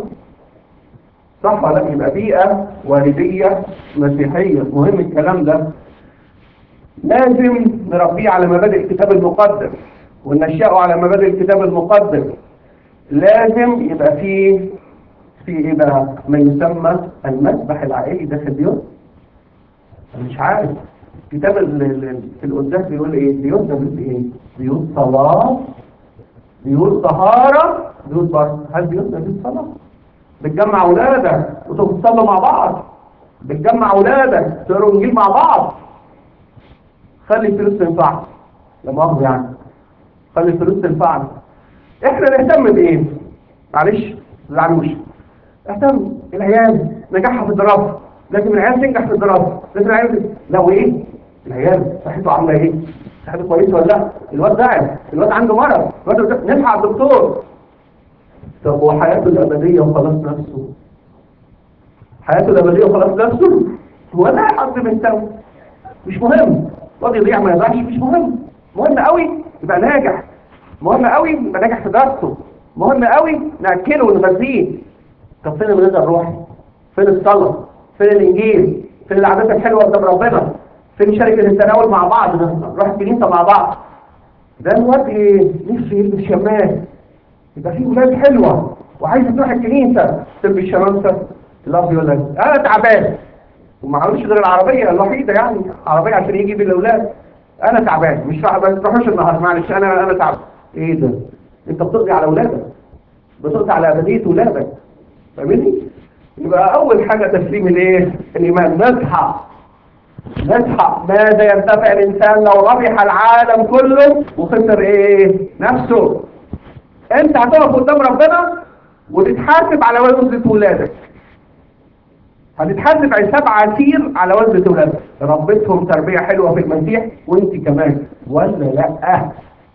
صح ولا لا؟ يبقى بيئة والدية مسيحية مهم الكلام ده لازم نربيه على مبادئ الكتاب المقدس وننشأه على مبادئ الكتاب المقدس لازم يبقى فيه في ايه بقى ما يسمى المسبح العائلي داخل البيوت أنا مش عارف كتاب ال- ال- في القداس بيقول ايه بيوت ده بيقول ايه بيوت صلاة بيوت طهارة بيوت بر هل بيوت ده بيوت صلاة بتجمع اولادك وتقعدوا تصلوا مع بعض بتجمع اولادك تقروا انجيل مع بعض خلي الفلوس تنفعك لا مؤاخذة يعني خلي الفلوس تنفعك احنا نهتم بايه معلش ما تزعلوش اهتم العيال نجاحها في الدراسه لازم العيال تنجح في الدراسه لازم العيال لو ايه العيال صحته عامله ايه صحته كويسه ولا لا الواد ضعف الواد عنده مرض الواد نلحق على الدكتور طب وحياته الابديه وخلاص نفسه حياته الابديه وخلاص نفسه هو لا حظ من سوي مش مهم الواد يضيع ما يضيعش مش مهم مهم قوي يبقى ناجح مهم قوي يبقى ناجح في دراسته مهم قوي ناكله ونغذيه طب فين الرضا الروحي فين الصلاه فين الانجيل فين العادات الحلوه قدام ربنا فين شركه التناول مع بعض نروح الكنيسه مع بعض ده الواد ايه نفسه يلبس شماس يبقى في ولاد حلوه وعايزه تروح الكنيسه تلبس شمامسه الاب يقول لك انا تعبان ومعهوش غير العربيه الوحيده يعني عربيه عشان يجيب الاولاد انا تعبان مش راح بس تروحوش النهارده معلش انا انا تعبان ايه ده انت بتقضي على اولادك بتقضي على ابديه اولادك فاهمني يبقى اول حاجه تسليم الايه الايمان نصحى نصحى ماذا ينتفع الانسان لو ربح العالم كله وخسر ايه نفسه انت هتقف قدام ربنا وتتحاسب على وزن ولادك هتتحاسب حساب عسير على وزن ولادك ربيتهم تربيه حلوه في المسيح وانت كمان ولا لا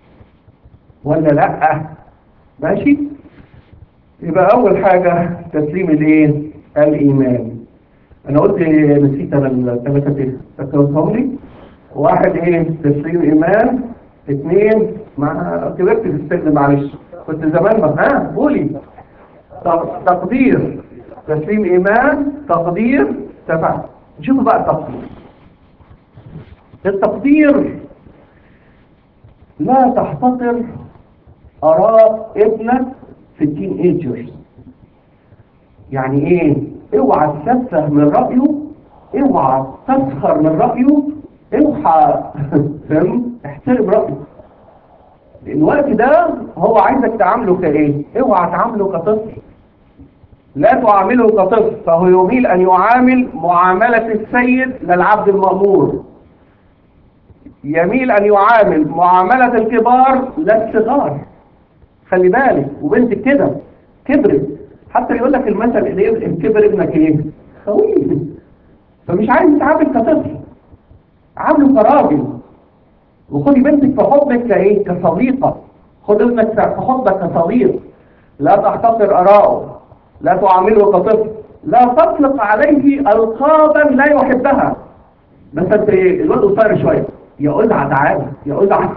ولا لا ماشي يبقى اول حاجه تسليم الايه الايمان انا قلت نسيت انا الثلاثه دي تذكرتهم لي واحد ايه تسليم ايمان اثنين مع كبرت في السن معلش كنت زمان بس ها قولي ت- تقدير تسليم ايمان تقدير تفهم نشوف بقى التقدير التقدير لا تحتقر اراء ابنك في التين ايجرز يعني ايه اوعى تسفه من رأيه اوعى تسخر من رأيه اوعى فهم احترم رأيه لان الوقت ده هو عايزك تعامله كايه اوعى تعامله كطفل لا تعامله كطفل فهو يميل ان يعامل معاملة السيد للعبد المأمور يميل ان يعامل معاملة الكبار للصغار خلي بالك وبنتك كده كبرت حتى يقول لك المثل اللي يبقى كبر ابنك ايه خويه فمش عايز تتعامل كطفل عامله كراجل وخدي بنتك في حضنك كايه كصديقه خد ابنك في حضنك كصديق لا تحتقر اراءه لا تعامله كطفل لا تطلق عليه القابا لا يحبها بس انت ايه الواد قصير شويه يا أزعى تعالى يا أزعى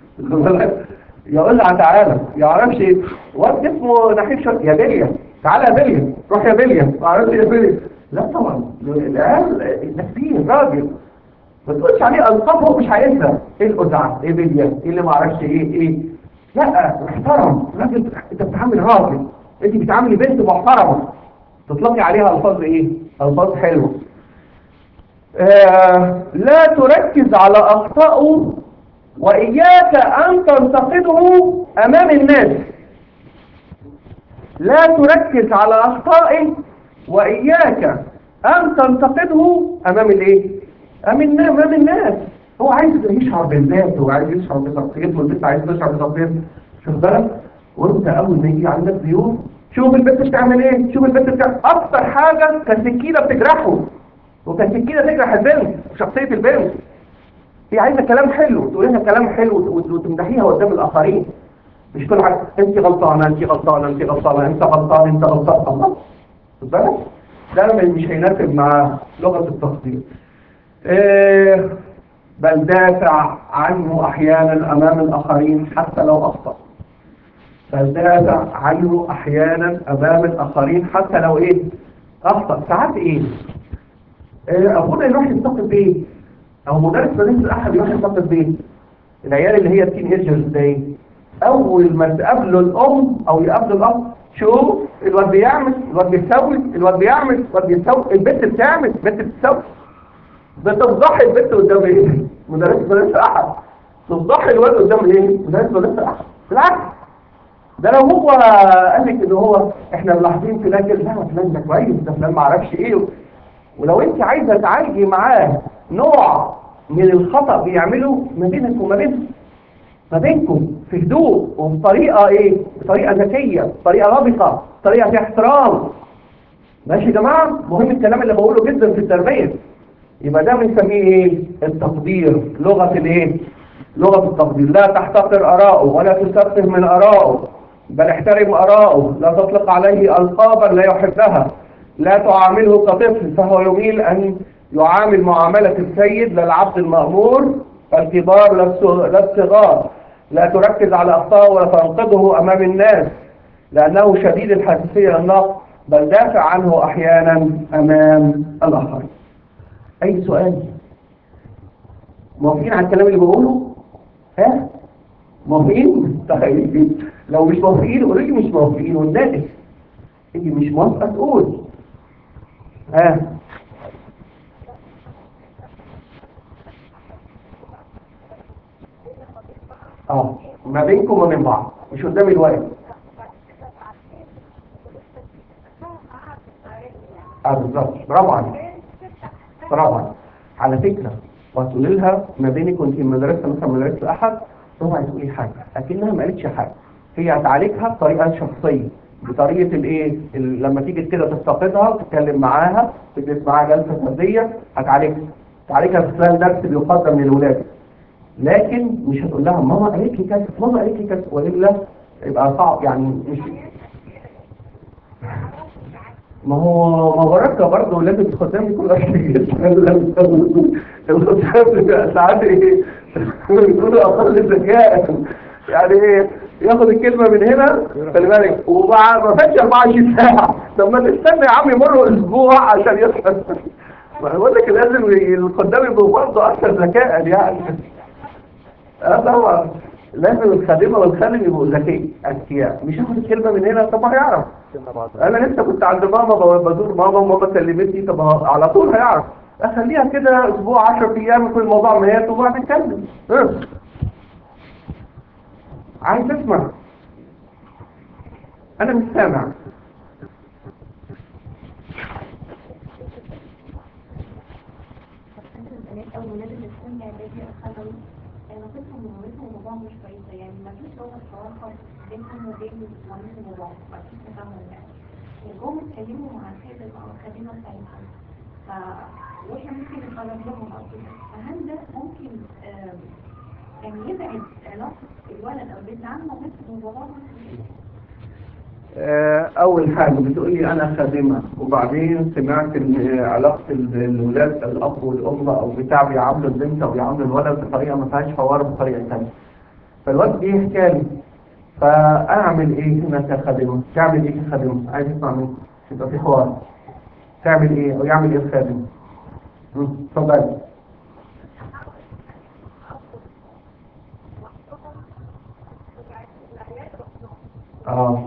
يا أزعى تعالى يا عرفش ايه واد اسمه نحيف شويه يا بليا تعالى يا بليا روح يا بليا ما اعرفش يا بليا لا طبعا العيال ده كبير راجل ما تقولش عليه القاب هو مش هينسى ايه الأزعى ايه بليا ايه اللي ما اعرفش ايه ايه لا محترم راجل انت بتعامل راجل انت بتعاملي بنت محترمه تطلقي عليها الفاظ ايه الفاظ حلوه آه لا تركز على اخطائه واياك ان تنتقده امام الناس لا تركز على أخطائه وإياك أن تنتقده أمام الإيه؟ أمام الناس أمام الناس هو عايز يشعر بالذات هو عايز يشعر بشخصيته والبنت عايز تشعر بشخصيته شوف بالك وانت اول ما يجي عندك ضيوف شوف البنت بتعمل ايه شوف البنت بتعمل اكتر حاجه كسكينه بتجرحه وكسكينه تجرح البنت وشخصيه البنت هي عايزه كلام حلو تقول لها كلام حلو وت- وتمدحيها قدام الاخرين مش كل حاجه انت غلطانه انت غلطانه انت غلطانه انت غلطان انت غلطان الله خد بالك ده مش هيناسب مع لغه التقدير إيه بل دافع عنه احيانا امام الاخرين حتى لو اخطا بل دافع عنه احيانا امام الاخرين حتى لو ايه اخطا ساعات ايه إيه، ابونا يروح ينتقد بايه او مدرس مدرسه الاحد يروح ينتقد بايه العيال اللي هي التين ايجرز دي اول ما تقابله الام او يقابله الاب شوف الواد بيعمل الواد بيسوي الواد بيعمل الواد بيسوي البنت بتعمل البنت بتسوي بتفضحي البنت قدام ايه مدرس مدرسه احد تفضحي الواد قدام ايه مدرس مدرسه احد بالعكس ده لو هو قال لك ان هو احنا ملاحظين فلان كده لا فلان ده كويس ده فلان ما اعرفش ايه ولو انت عايزه تعالجي معاه نوع من الخطا بيعمله ما بينك وما بينه ما بينكم في هدوء وبطريقه ايه بطريقه ذكيه بطريقه لبقه بطريقه فيها احترام ماشي يا جماعه مهم الكلام اللي بقوله جدا في التربيه يبقى ده بنسميه ايه التقدير لغه الايه لغه التقدير لا تحتقر اراءه ولا تسفه من ارائه بل احترم اراءه لا تطلق عليه القابا لا يحبها لا تعامله كطفل فهو يميل ان يعامل معامله السيد لا العبد المامور الكبار لا الصغ- لا الصغار لا تركز على اخطائه ولا تنقذه امام الناس لانه شديد الحساسيه للنقد بل دافع عنه احيانا امام الاخرين اي سؤال موافقين على الكلام اللي بقوله ها موافقين طيب لو مش موافقين قولوا لي مش موافقين والناقص انت مش موافقه تقول ها اه ما بينكم وما بين بعض مش قدام الوقت اه بالظبط برافو عليك برافو عليك على فكرة وهتقولي لها ما بينك وانت المدرسة مثلا مدرسة الأحد اوعي تقولي حاجة أكنها ما قالتش حاجة هي هتعالجها بطريقة شخصية بطريقة الايه ال- لما تيجي كده تفتقدها تتكلم معاها تجلس معاها جلسة فردية هتعالجها تعالجها في خلال درس بيقدم للولاد لكن مش هتقول لها ماما قالت لي كذا ماما قالت لي كذا والا يبقى صعب يعني مش ما هو ما بركة برضه لازم الخدام يكون أكل الخدام ساعات ايه يكونوا أقل ذكاء يعني ايه ياخد الكلمة من هنا خلي بالك وبعد ما فاتش 24 ساعة طب ما تستنى يا عم يمر أسبوع عشان يصحى ما أنا بقول لك لازم الخدام يبقوا برضه أكثر ذكاء يعني اه طبعا لازم الخادمة والخادم يبقوا ذكي أذكياء مش ياخد الكلمة من هنا طب هيعرف انا لسه كنت عند ماما ب- بزور ماما وماما كلمتني طب ه- على طول هيعرف اخليها كده اسبوع 10 ايام يكون الموضوع مهات وبعد نتكلم اه. عايز اسمع انا مش سامع البنات او الولاد اللي في سن اعدادي او ثانوي علاقتهم ومامتهم وباباهم مش كويسه يعني ما فيش لغه تواصل بينهم وبين مامتهم وباباهم ما فيش تفاهم يعني جم اتكلموا مع الخادم او الخادمه بتاعتهم ف واحنا ممكن نقرب لهم او كده فهل ده ممكن آم، يعني يبعد علاقه الولد او البنت عن مامتهم وباباهم آه، أول حاجة بتقولي أنا خادمة وبعدين سمعت إن علاقة ال- الولاد الأب والأم أو بتاع بيعاملوا البنت أو بيعاملوا الولد بطريقة ما فيهاش حوار بطريقة تانية فالواد جه يحكي لي فأعمل إيه هنا كخادمة؟ تعمل إيه كخادمة؟ عايز أسمع منك يبقى في حوار تعمل إيه أو يعمل إيه الخادم؟ مم، اتفضلي اه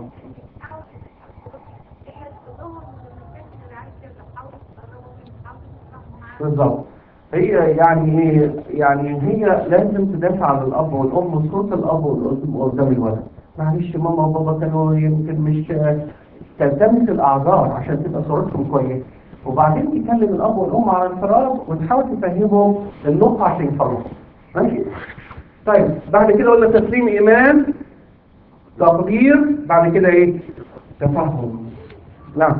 بالظبط هي يعني ايه يعني هي لازم تدافع عن الاب والام صوت الاب والام قدام الولد معلش ماما وبابا كانوا يمكن مش تلتمس الاعذار عشان تبقى صورتهم كويسه وبعدين تكلم الاب والام على انفراد وتحاول تفهمهم النقطه عشان يفهموا ماشي طيب بعد كده قلنا تسليم ايمان تقدير بعد كده ايه تفهم نعم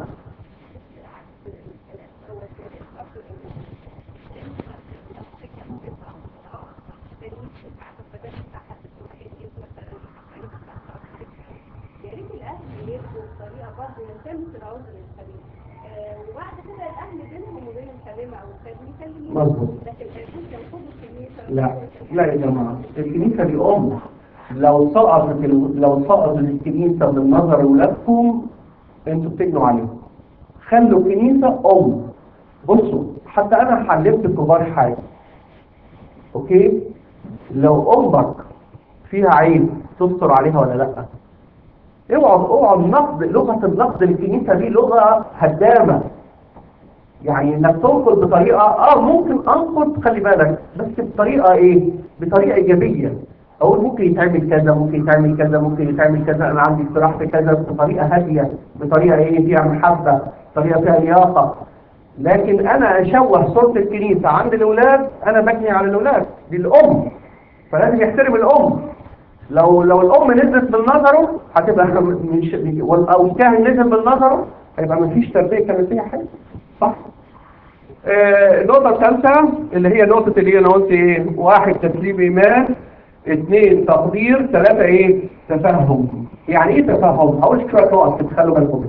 يا ريت الاهل يبقوا بطريقه برضه يلتمس العذر للسليم آه، وبعد كده الاهل بينهم وبين الكلمه او الكلمه يكلموا مظبوط. لكن ما يكونش ينقضوا الكنيسه لا لا يا جماعة الكنيسة دي أم لو سقطت ال- لو سقطت الكنيسة من نظر أولادكم أنتوا بتجنوا عليهم خلوا الكنيسة أم بصوا حتى أنا حلمت الكبار حاجة أوكي لو أمك فيها عيب تستر عليها ولا لأ اوعوا اوعوا النقد لغة النقد للكنيسة دي لغة هدامة يعني انك تنقد بطريقة اه ممكن انقد خلي بالك بس بطريقة ايه بطريقة ايجابية اقول ممكن يتعمل كذا ممكن يتعمل كذا ممكن يتعمل كذا انا عندي اقتراح في كذا بطريقة هادية بطريقة ايه فيها محبة بطريقة فيها لياقة لكن انا اشوه صورة الكنيسة عند الاولاد انا بجني على الاولاد دي الام فلازم يحترم الام لو لو الام نزلت من نظره هتبقى مش او الكاهن نزل من نظره هيبقى مفيش تربيه كنسيه حلوه صح آه، النقطة الثالثة اللي هي نقطة اللي هي انا قلت ايه واحد تسليم ايمان اثنين تقدير ثلاثة ايه تفهم يعني ايه تفهم هقول لك شوية نقط تخلوا بالكم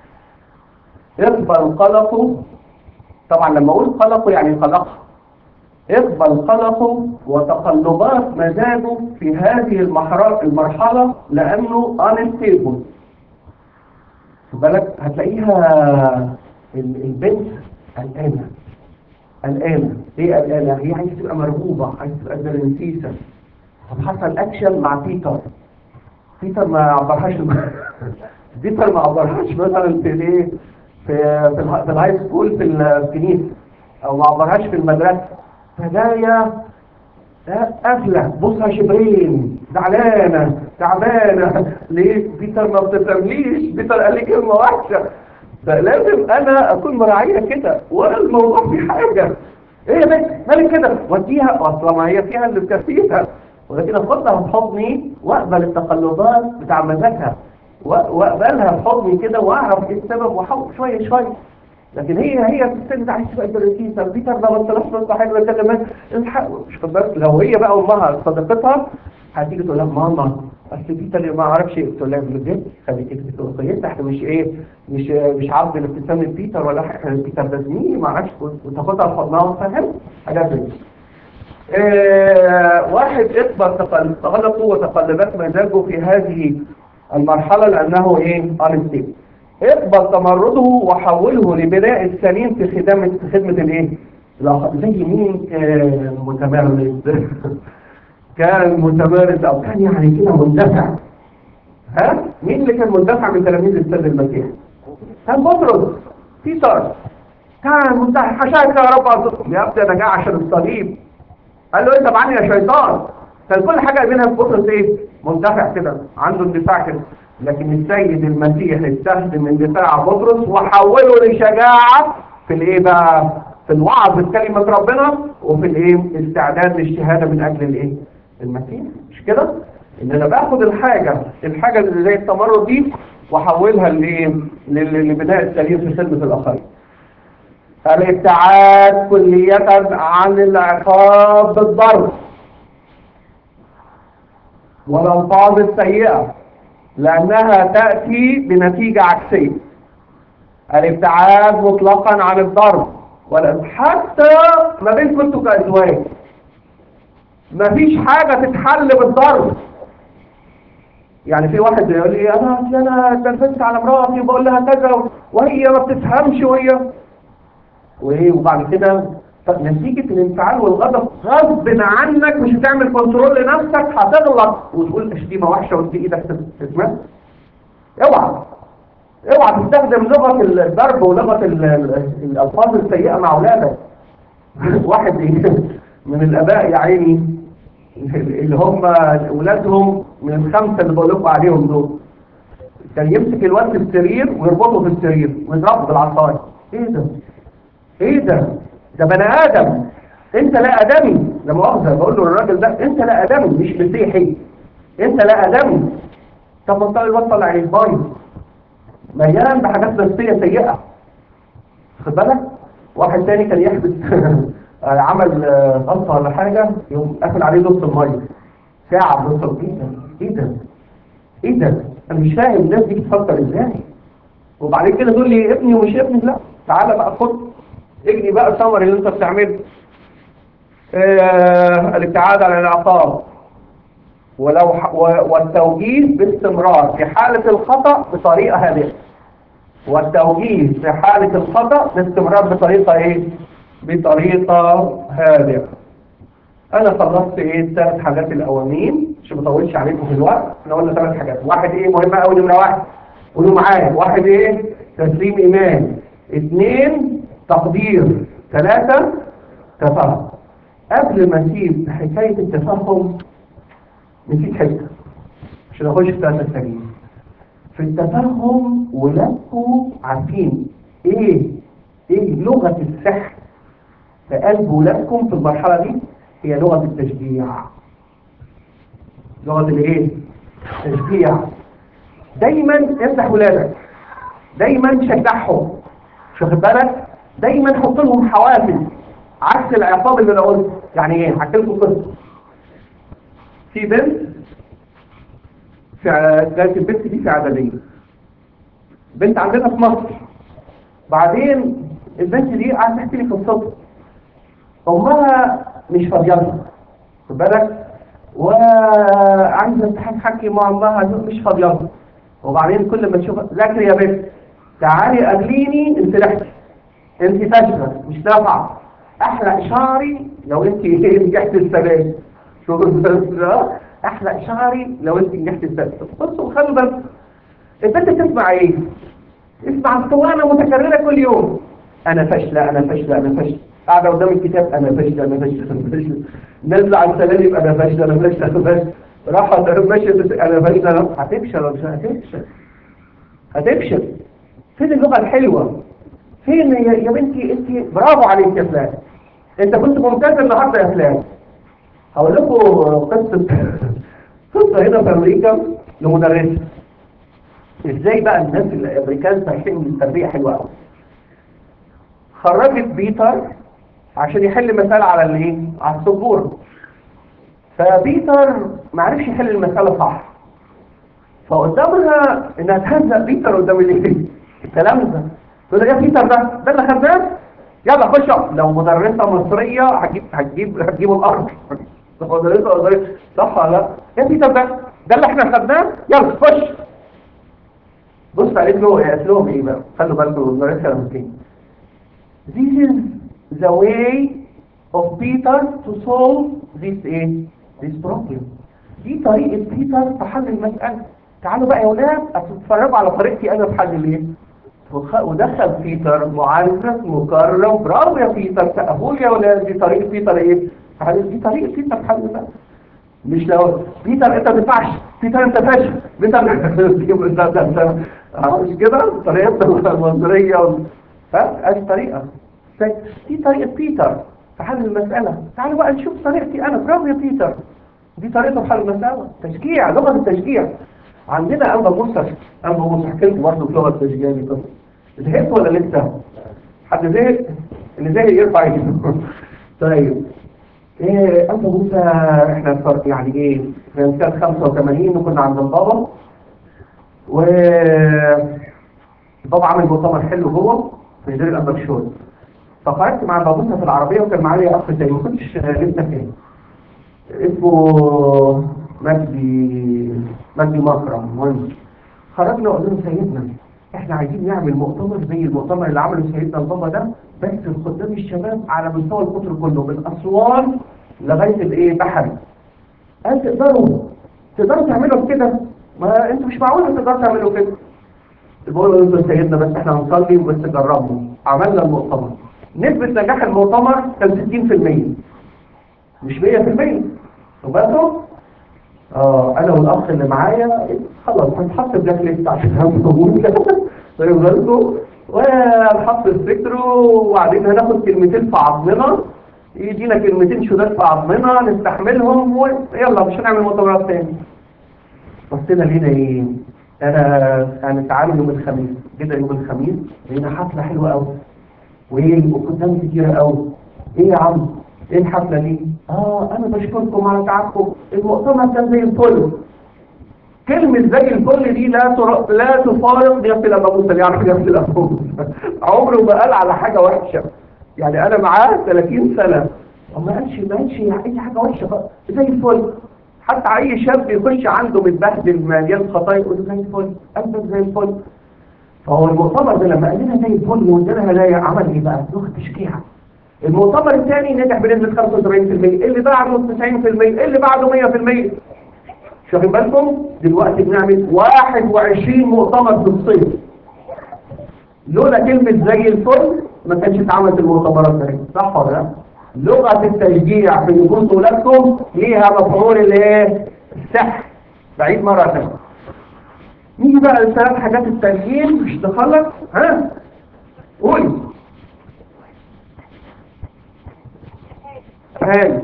اقبل قلقه طبعا لما اقول قلقه يعني قلقه اقبل قلقه وتقلبات مزاجه في هذه المحر- المرحلة لأنه unstable خد بالك هتلاقيها ال- البنت قلقانة قلقانة ايه قلقانة؟ هي عايزة تبقى مرغوبة عايزة تبقى زرنسيسة طب حصل اكشن مع بيتر بيتر ما عبرهاش الم- بيتر ما عبرهاش مثلا في الايه في في الها- في الهاي سكول في الكنيسة او ما عبرهاش في المدرسة فجاية قافلة بصها شبرين زعلانة تعبانة ليه بيتر ما بتفهمليش بيتر قال لي كلمة وحشة فلازم انا اكون مراعية كده ولا الموضوع في حاجة ايه يا بنت مالك كده وديها اصلا ما هي فيها اللي مكفيها ولكن اخدها في حضني واقبل التقلبات بتاع مزاجها و- واقبلها في حضني كده واعرف ايه السبب واحاول شوية شوية لكن هي هي في السن ده عايز تبقى بريتيسا بيتر ده ما انتلاش بس حلوه كلمات الحق مش خد بالك لو هي بقى امها صديقتها هتيجي تقول لها ماما اصل بيتر ما اعرفش ايه تقول لها بجد خليك انت تبقى كويسه احنا مش ايه مش مش عبد الابتسام بيتر ولا حاجه بيتر ده زميلي ما اعرفش وتاخدها في حضنها وتفهم حاجات زي دي. آه، واحد اقبل تقل- تقلقه وتقلبات مزاجه في هذه المرحلة لأنه إيه؟ أنستيب اقبل تمرده وحوله لبناء السليم في خدمة في خدمة الإيه؟ الآخر. زي مين كان متمرد كان متمرد أو كان يعني كده مندفع ها؟ مين اللي كان مندفع من تلاميذ السيد المسيح؟ كان بطرس بيتر كان مندفع حشاك يا رب أعطيكم. يا ابني أنا جاي عشان الصليب قال له انت عني يا شيطان كان كل حاجة منها في بطرس ايه مندفع كده عنده اندفاع كده لكن السيد المسيح استخدم اندفاع بطرس وحوله لشجاعة في الايه بقى في الوعظ بكلمة ربنا وفي الايه استعداد للشهادة من اجل الايه المسيح مش كده ان انا باخد الحاجة الحاجة اللي زي التمرد دي واحولها لايه لل- لبناء السليم في خدمة الاخرين الابتعاد كلية عن العقاب بالضرب والألفاظ السيئة لأنها تأتي بنتيجة عكسية الابتعاد مطلقا عن الضرب ولا حتى ما بينكم انتوا كأزواج مفيش حاجة تتحل بالضرب يعني في واحد يقول لي انا أصل انا اتنرفزت على مراتي وبقول لها كذا وهي ما بتفهمش وهي وايه وبعد كده ف- نتيجة الانفعال والغضب غصب عنك مش هتعمل كنترول لنفسك هتغلط وتقول شتيمة وحشة وتدي ايدك تسمع اوعى اوعى تستخدم لغة الضرب ولغة ال- ال- الألفاظ السيئة مع أولادك واحد من الآباء يا عيني اللي هم أولادهم من الخمسة اللي بقول لكم عليهم دول كان يمسك الواد في السرير ويربطه في السرير ويضربه بالعصايه ايه ده ايه ده ده بني ادم انت لا ادمي لا مؤاخذه بقول له الراجل ده انت لا ادمي مش مسيحي انت لا ادمي طب ما الواد طلع عين بايظ مليان بحاجات نفسيه سيئه خد بالك واحد تاني كان يحبس عمل آه، غلطه ولا حاجه يقوم قافل عليه نص الميه ساعه بنص ايه ده ايه ده ايه ده انا مش فاهم الناس دي بتفكر ازاي وبعدين كده تقول لي ابني ومش ابني لا تعالى بقى خد اجري بقى الثمر اللي انت بتعمله آه الابتعاد عن العقاب ولو ح... و... والتوجيه باستمرار في حالة الخطأ بطريقة هادئة والتوجيه في حالة الخطأ باستمرار بطريقة ايه بطريقة هادئة انا خلصت ايه الثلاث حاجات الاولانيين مش بطولش عليكم في الوقت احنا قلنا ثلاث حاجات واحد ايه مهمة قوي نمرة واحد قولوا معايا واحد ايه تسليم ايمان اثنين تقدير ثلاثة تفاهم قبل ما نسيب حكاية التفاهم نسيت حته عشان اخش في ثلاثة سبيل في التفاهم ولادكم عارفين ايه ايه لغة السحر في قلب ولادكم في المرحلة دي هي لغة التشجيع لغة الايه التشجيع دايما امدح ولادك دايما شجعهم مش واخد بالك دايما حط لهم حوافز عكس العقاب اللي انا قلت يعني ايه هحكي لكم قصه في بنت في ع- كانت البنت دي في اعداديه بنت عندنا في مصر بعدين البنت دي قعدت تحكي لي قصتها امها مش فاضيه لها خد بالك وعايزه تحكي مع امها مش فاضيه لها وبعدين كل ما تشوفها ذاكري يا بنت تعالي قابليني انت رحتي انت فاشله مش نافعه احلق شعري لو انت نجحت السنه شوف الفكرة؟ احلق شعري لو انت نجحت السنه بصوا خلوا بالكم البنت تسمع ايه اسمع اسطوانه متكرره كل يوم انا فاشله انا فاشله انا فاشله قاعده قدام الكتاب انا فاشله انا فاشله انا فاشله نازله على السلالم انا فاشله انا فاشله انا فاشله راحت ماشيه انا فاشله أنا- هتفشل ولا مش هتفشل هتفشل فين اللغه الحلوه فين يا, يا بنتي انت برافو عليك يا فلان انت كنت ممتاز النهارده يا فلان هقول لكم قصه قصه هنا في امريكا لمدرسه ازاي بقى الناس الامريكان فاهمين التربيه حلوه قوي خرجت بيتر عشان يحل مسألة على الايه على السبورة فبيتر ما عرفش يحل المسألة صح فقدامها انها تهزق بيتر قدام الايه الكلام ده تقول له يا بيتر ده ده اللي خدناه يلا خش اقف. لو مدرسة مصرية هتجيب هتجيب هتجيب الارض لو مدرسة مصرية صح ولا لا يا بيتر ده ده اللي احنا خدناه يلا خش بص قالت له قالت لهم ايه بقى خلوا بالكم المدرسة لما تيجي This is the way of Peter to solve this ايه this problem دي طريقة بيتر في حل المسألة تعالوا بقى يا ولاد اتفرجوا على طريقتي انا في حل الايه وخ- ودخل بيتر معرف مكرم برافو يا بيتر سقفوا يا ولاد دي طريقة بيتر ايه في حل- دي طريقة بيتر في حل المسألة مش لو بيتر انت ما تنفعش بيتر انت فاشل بيتر انت انت انت مش كده طريقتنا المصرية وال- ها ادي طريقة ف- دي طريقة بيتر في حل المسألة تعالوا بقى نشوف طريقتي انا برافو يا بيتر دي طريقة في حل المسألة تشجيع لغة التشجيع عندنا أنبا موسى أنبا موسى حكيت برضه في لغة التشجيع دي قصة زهقت ولا لسه؟ حد زهق؟ اللي زهق يرفع ايده طيب ايه أنبا موسى احنا فرق يعني ايه في سنة 85 وكنا عند البابا و البابا عامل مؤتمر حلو جوه في دير الأنبا فخرجت مع البابوسة في العربية وكان معايا أخ تاني ما كنتش لسه فين اسمه مجدي مجدي مكرم مهم خرجنا وقلنا له سيدنا احنا عايزين نعمل مؤتمر زي المؤتمر اللي عمله سيدنا البابا ده بس قدام الشباب على مستوى القطر كله من اسوان لغايه الايه بحري قال تقدروا تقدروا تعملوا كده ما انتوا مش معقول تقدروا تعملوا كده بقول له انتوا سيدنا بس احنا هنصلي وبس جربوا عملنا المؤتمر نسبة نجاح المؤتمر كان 60% مش 100% وبرضه اه انا والاخ اللي معايا خلاص هنحط بلاك ليست عشان هنفهمون طيب بالكم وهنحط الفكر وبعدين هناخد كلمتين في عظمنا يدينا كلمتين شداد في عظمنا نستحملهم ويلا مش هنعمل مؤتمرات تاني بصينا لينا ايه انا هنتعامل يوم الخميس كده يوم الخميس لقينا حفله حلوه قوي وايه وقدام كتيره قوي ايه يا عم ايه الحفله دي اه انا بشكركم على تعبكم المؤتمر كان زي الفل كلمة زي الفل دي لا تر... لا تفارق يغسل أبو اللي يعرف يغسل أبو عمره ما قال على حاجة وحشة يعني أنا معاه 30 سنة وما قالش ما قالش أي حاجة وحشة خالص. زي الفل حتى أي شاب يخش عنده متبهدل مليان خطايا يقول له زي الفل قلبك زي الفل فهو المؤتمر ده لما قال لنا زي الفل وادانا هدايا عمل ايه بقى؟ لغه تشجيع المؤتمر الثاني نجح بنسبه 75% اللي بعده 90% اللي بعده 100% مش واخدين بالكم دلوقتي بنعمل 21 مؤتمر في الصيف لولا كلمة زي الفل ما كانش اتعملت المؤتمرات دي صح ولا لا؟ لغة التشجيع في نفوس ولادكم ليها مفعول الايه؟ السحر بعيد مرة ثانية نيجي بقى للثلاث حاجات التانيين مش تخلص ها؟ قولي هاني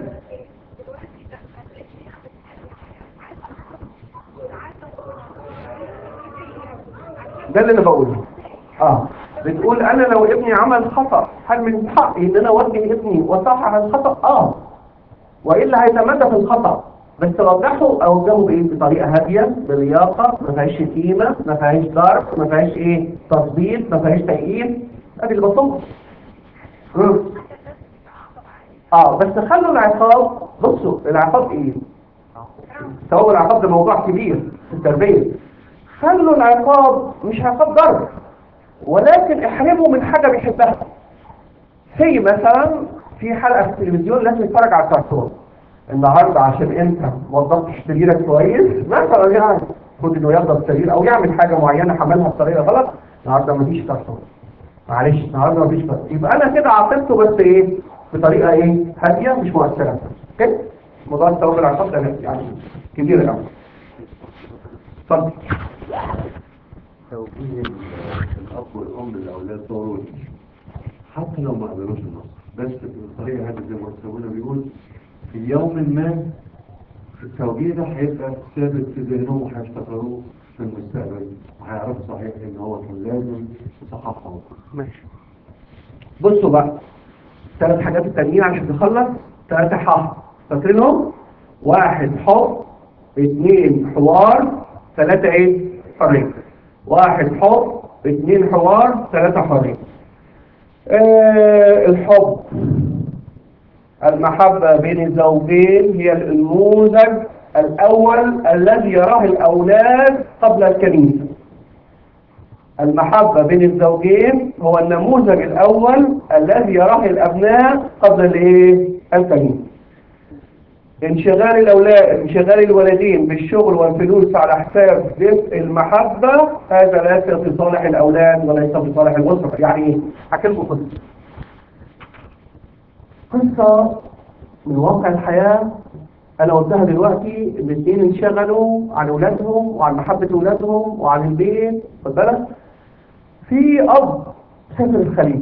ده اللي انا بقوله اه بتقول انا لو ابني عمل خطأ هل من حقي ان انا اوجه ابني واصحح الخطأ اه والا هيتمادى في الخطأ بس اوضحه اوجهه بايه بطريقه هاديه بلياقه ما فيهاش شتيمه ما فيهاش ضرب ما فيهاش ايه تثبيط ما فيهاش تأييد ادي اللي بصوت اه بس خلوا العقاب بصوا العقاب ايه سواء العقاب ده موضوع كبير في التربيه خلوا العقاب مش عقاب ضرب ولكن احرمه من حاجة بيحبها في مثلا في حلقة في التلفزيون لازم يتفرج على الكرتون النهاردة عشان انت ما وظفتش سريرك كويس مثلا يعني خد انه يفضل السرير او يعمل حاجة معينة حملها بطريقة غلط النهاردة مفيش كرتون معلش النهاردة مفيش كرتون يبقى انا كده عاقبته بس ايه بطريقة ايه هادية مش مؤثرة كده موضوع الثواب العقاب ده يعني كبير قوي اتفضل توجيه ال- الأب والأم للأولاد ضروري حتى لو ما قبلوش النص بس بالطريقة هذه زي ما سوينا بيقول في يوم ما التوجيه ده هيبقى ثابت في ذهنهم وهيفتكروه في المستقبل وهيعرفوا صحيح ان هو كان لازم يصححهم ماشي بصوا بقى ثلاث حاجات التانيين عشان نخلص ثلاثة حق فاكرينهم واحد حب اثنين حوار ثلاثة ايه حرية واحد حب اثنين حوار ثلاثة حرية آه الحب المحبة بين الزوجين هي النموذج الأول الذي يراه الأولاد قبل الكنيسة المحبة بين الزوجين هو النموذج الأول الذي يراه الأبناء قبل الإيه؟ الكنيسة انشغال الأولاد انشغال الولدين بالشغل والفلوس على حساب دفء المحبة هذا ليس في صالح الأولاد وليس في صالح الأسرة يعني إيه؟ هحكي لكم قصة قصة من واقع الحياة أنا قلتها دلوقتي الاثنين انشغلوا عن أولادهم وعن محبة أولادهم وعن البيت خد بالك في أب سافر الخليج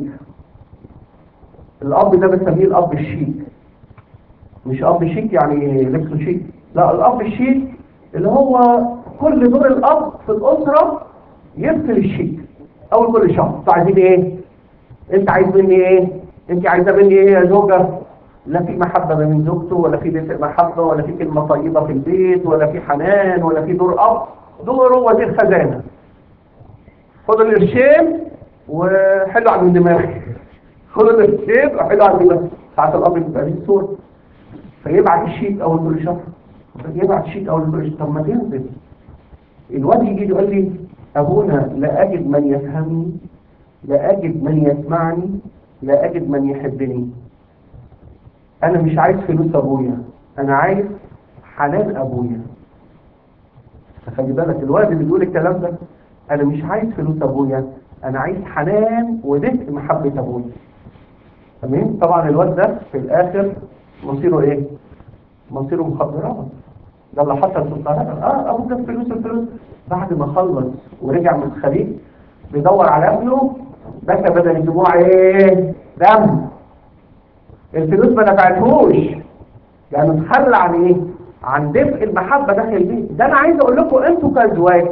الأب ده بنسميه الأب الشيك مش أب شيك يعني لبسه شيك لا الأب الشيك اللي هو كل دور الأب في الأسرة يرسل الشيك أول كل شهر انتوا عايزين إيه؟ أنت عايز مني إيه؟ أنت عايزة مني إيه يا زوجة؟ لا في محبة من زوجته ولا في دفء محبة ولا في كلمة طيبة في البيت ولا في حنان ولا في دور أب دوره وزير خزانة خد القرشين وحلوا على الدماغ خد القرشين وحلوا على الدماغ ساعات الأب بيبقى ليه صورة فيبعت الشيك أول كل شهر يبعت الشيك أول كل شهر طب ما تنزل الواد يجي يقول لي أبونا لا أجد من يفهمني لا أجد من يسمعني لا أجد من يحبني أنا مش عايز فلوس أبويا أنا عايز حنان أبويا خلي بالك الولد اللي بيقول الكلام ده أنا مش عايز فلوس أبويا أنا عايز حنان ودفء محبة أبويا تمام طبعا الواد ده في الآخر مصيره إيه؟ مصيره مخدرات ده اللي حصل في القاهرة اه ابوك جاب فلوس الفلوس بعد ما خلص ورجع من الخليج بيدور على ابنه بكى بدل الدموع ايه دم الفلوس ما نفعتهوش يعني تخلى عن ايه عن دفء المحبة داخل البيت ده انا عايز اقول لكم انتوا كازواج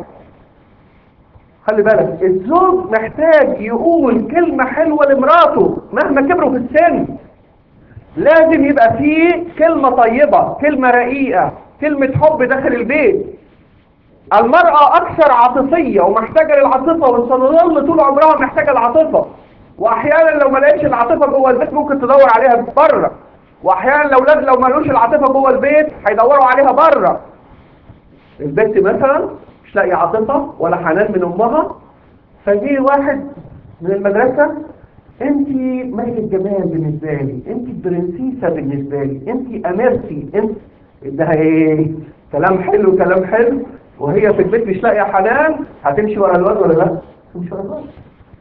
خلي بالك الزوج محتاج يقول كلمة حلوة لمراته مهما كبروا في السن لازم يبقى فيه كلمة طيبة كلمة رقيقة كلمة حب داخل البيت المرأة أكثر عاطفية ومحتاجة للعاطفة وستظل طول عمرها محتاجة العاطفة وأحيانا لو ما لقيتش العاطفة جوه البيت ممكن تدور عليها بره وأحيانا الأولاد لو ما لقوش العاطفة جوه البيت هيدوروا عليها بره البنت مثلا مش لاقي عاطفة ولا حنان من أمها فجي واحد من المدرسة انت ملك الجمال بالنسبة لي انت برنسيسة بالنسبة لي انت اميرتي انت ده ايه كلام حلو كلام حلو وهي في البيت مش لاقيه حنان هتمشي ورا الواد ولا لا تمشي ورا الواد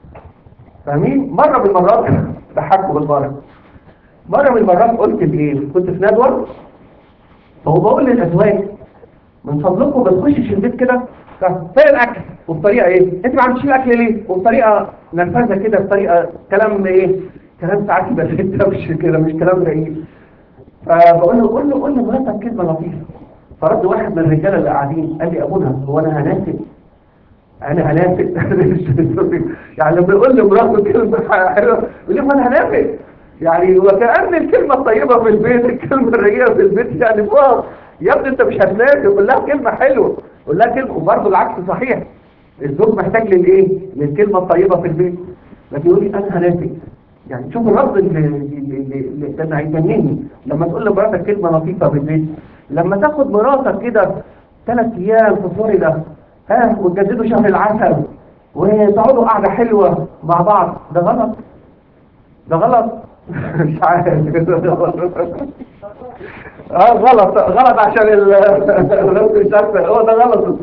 فاهمين مرة من المرات ضحكوا بالمرة مرة من المرات قلت بايه كنت في ندوة فهو بقول للازواج من فضلكم ما تخشش البيت كده فين الاكل وبطريقه ايه انت ما عملتش الاكل ليه وبطريقه نرفزه كده بطريقه كلام ايه كلام ساعات يبقى في الدوش كده مش كلام رقيق فبقول له قول له قول له مراتك كلمه لطيفه فرد واحد من الرجاله اللي قاعدين قال لي ابونا هو انا هنافق انا هنافق يعني لما يقول لمراته كلمه حلوه يقول لي ما انا هنافق يعني وكأن الكلمة الطيبة في البيت الكلمة الرقيقة في البيت يعني واو يا ابني انت مش هتنافق قول لها كلمة حلوة قول لها كلمة وبرضه العكس صحيح الزوج محتاج للايه للكلمة الطيبة في البيت لكن يقول لي انا هنافق يعني شوف الرفض اللي اللي اللي كان هيجنني لما تقول لمراتك كلمة لطيفة في البيت لما تاخد مراتك كده ثلاث ايام في فلوريدا ها وتجددوا شهر العسل وتقعدوا قعدة حلوة مع بعض ده غلط ده غلط مش عارف اه غلط غلط عشان ال مش عارف هو ده غلط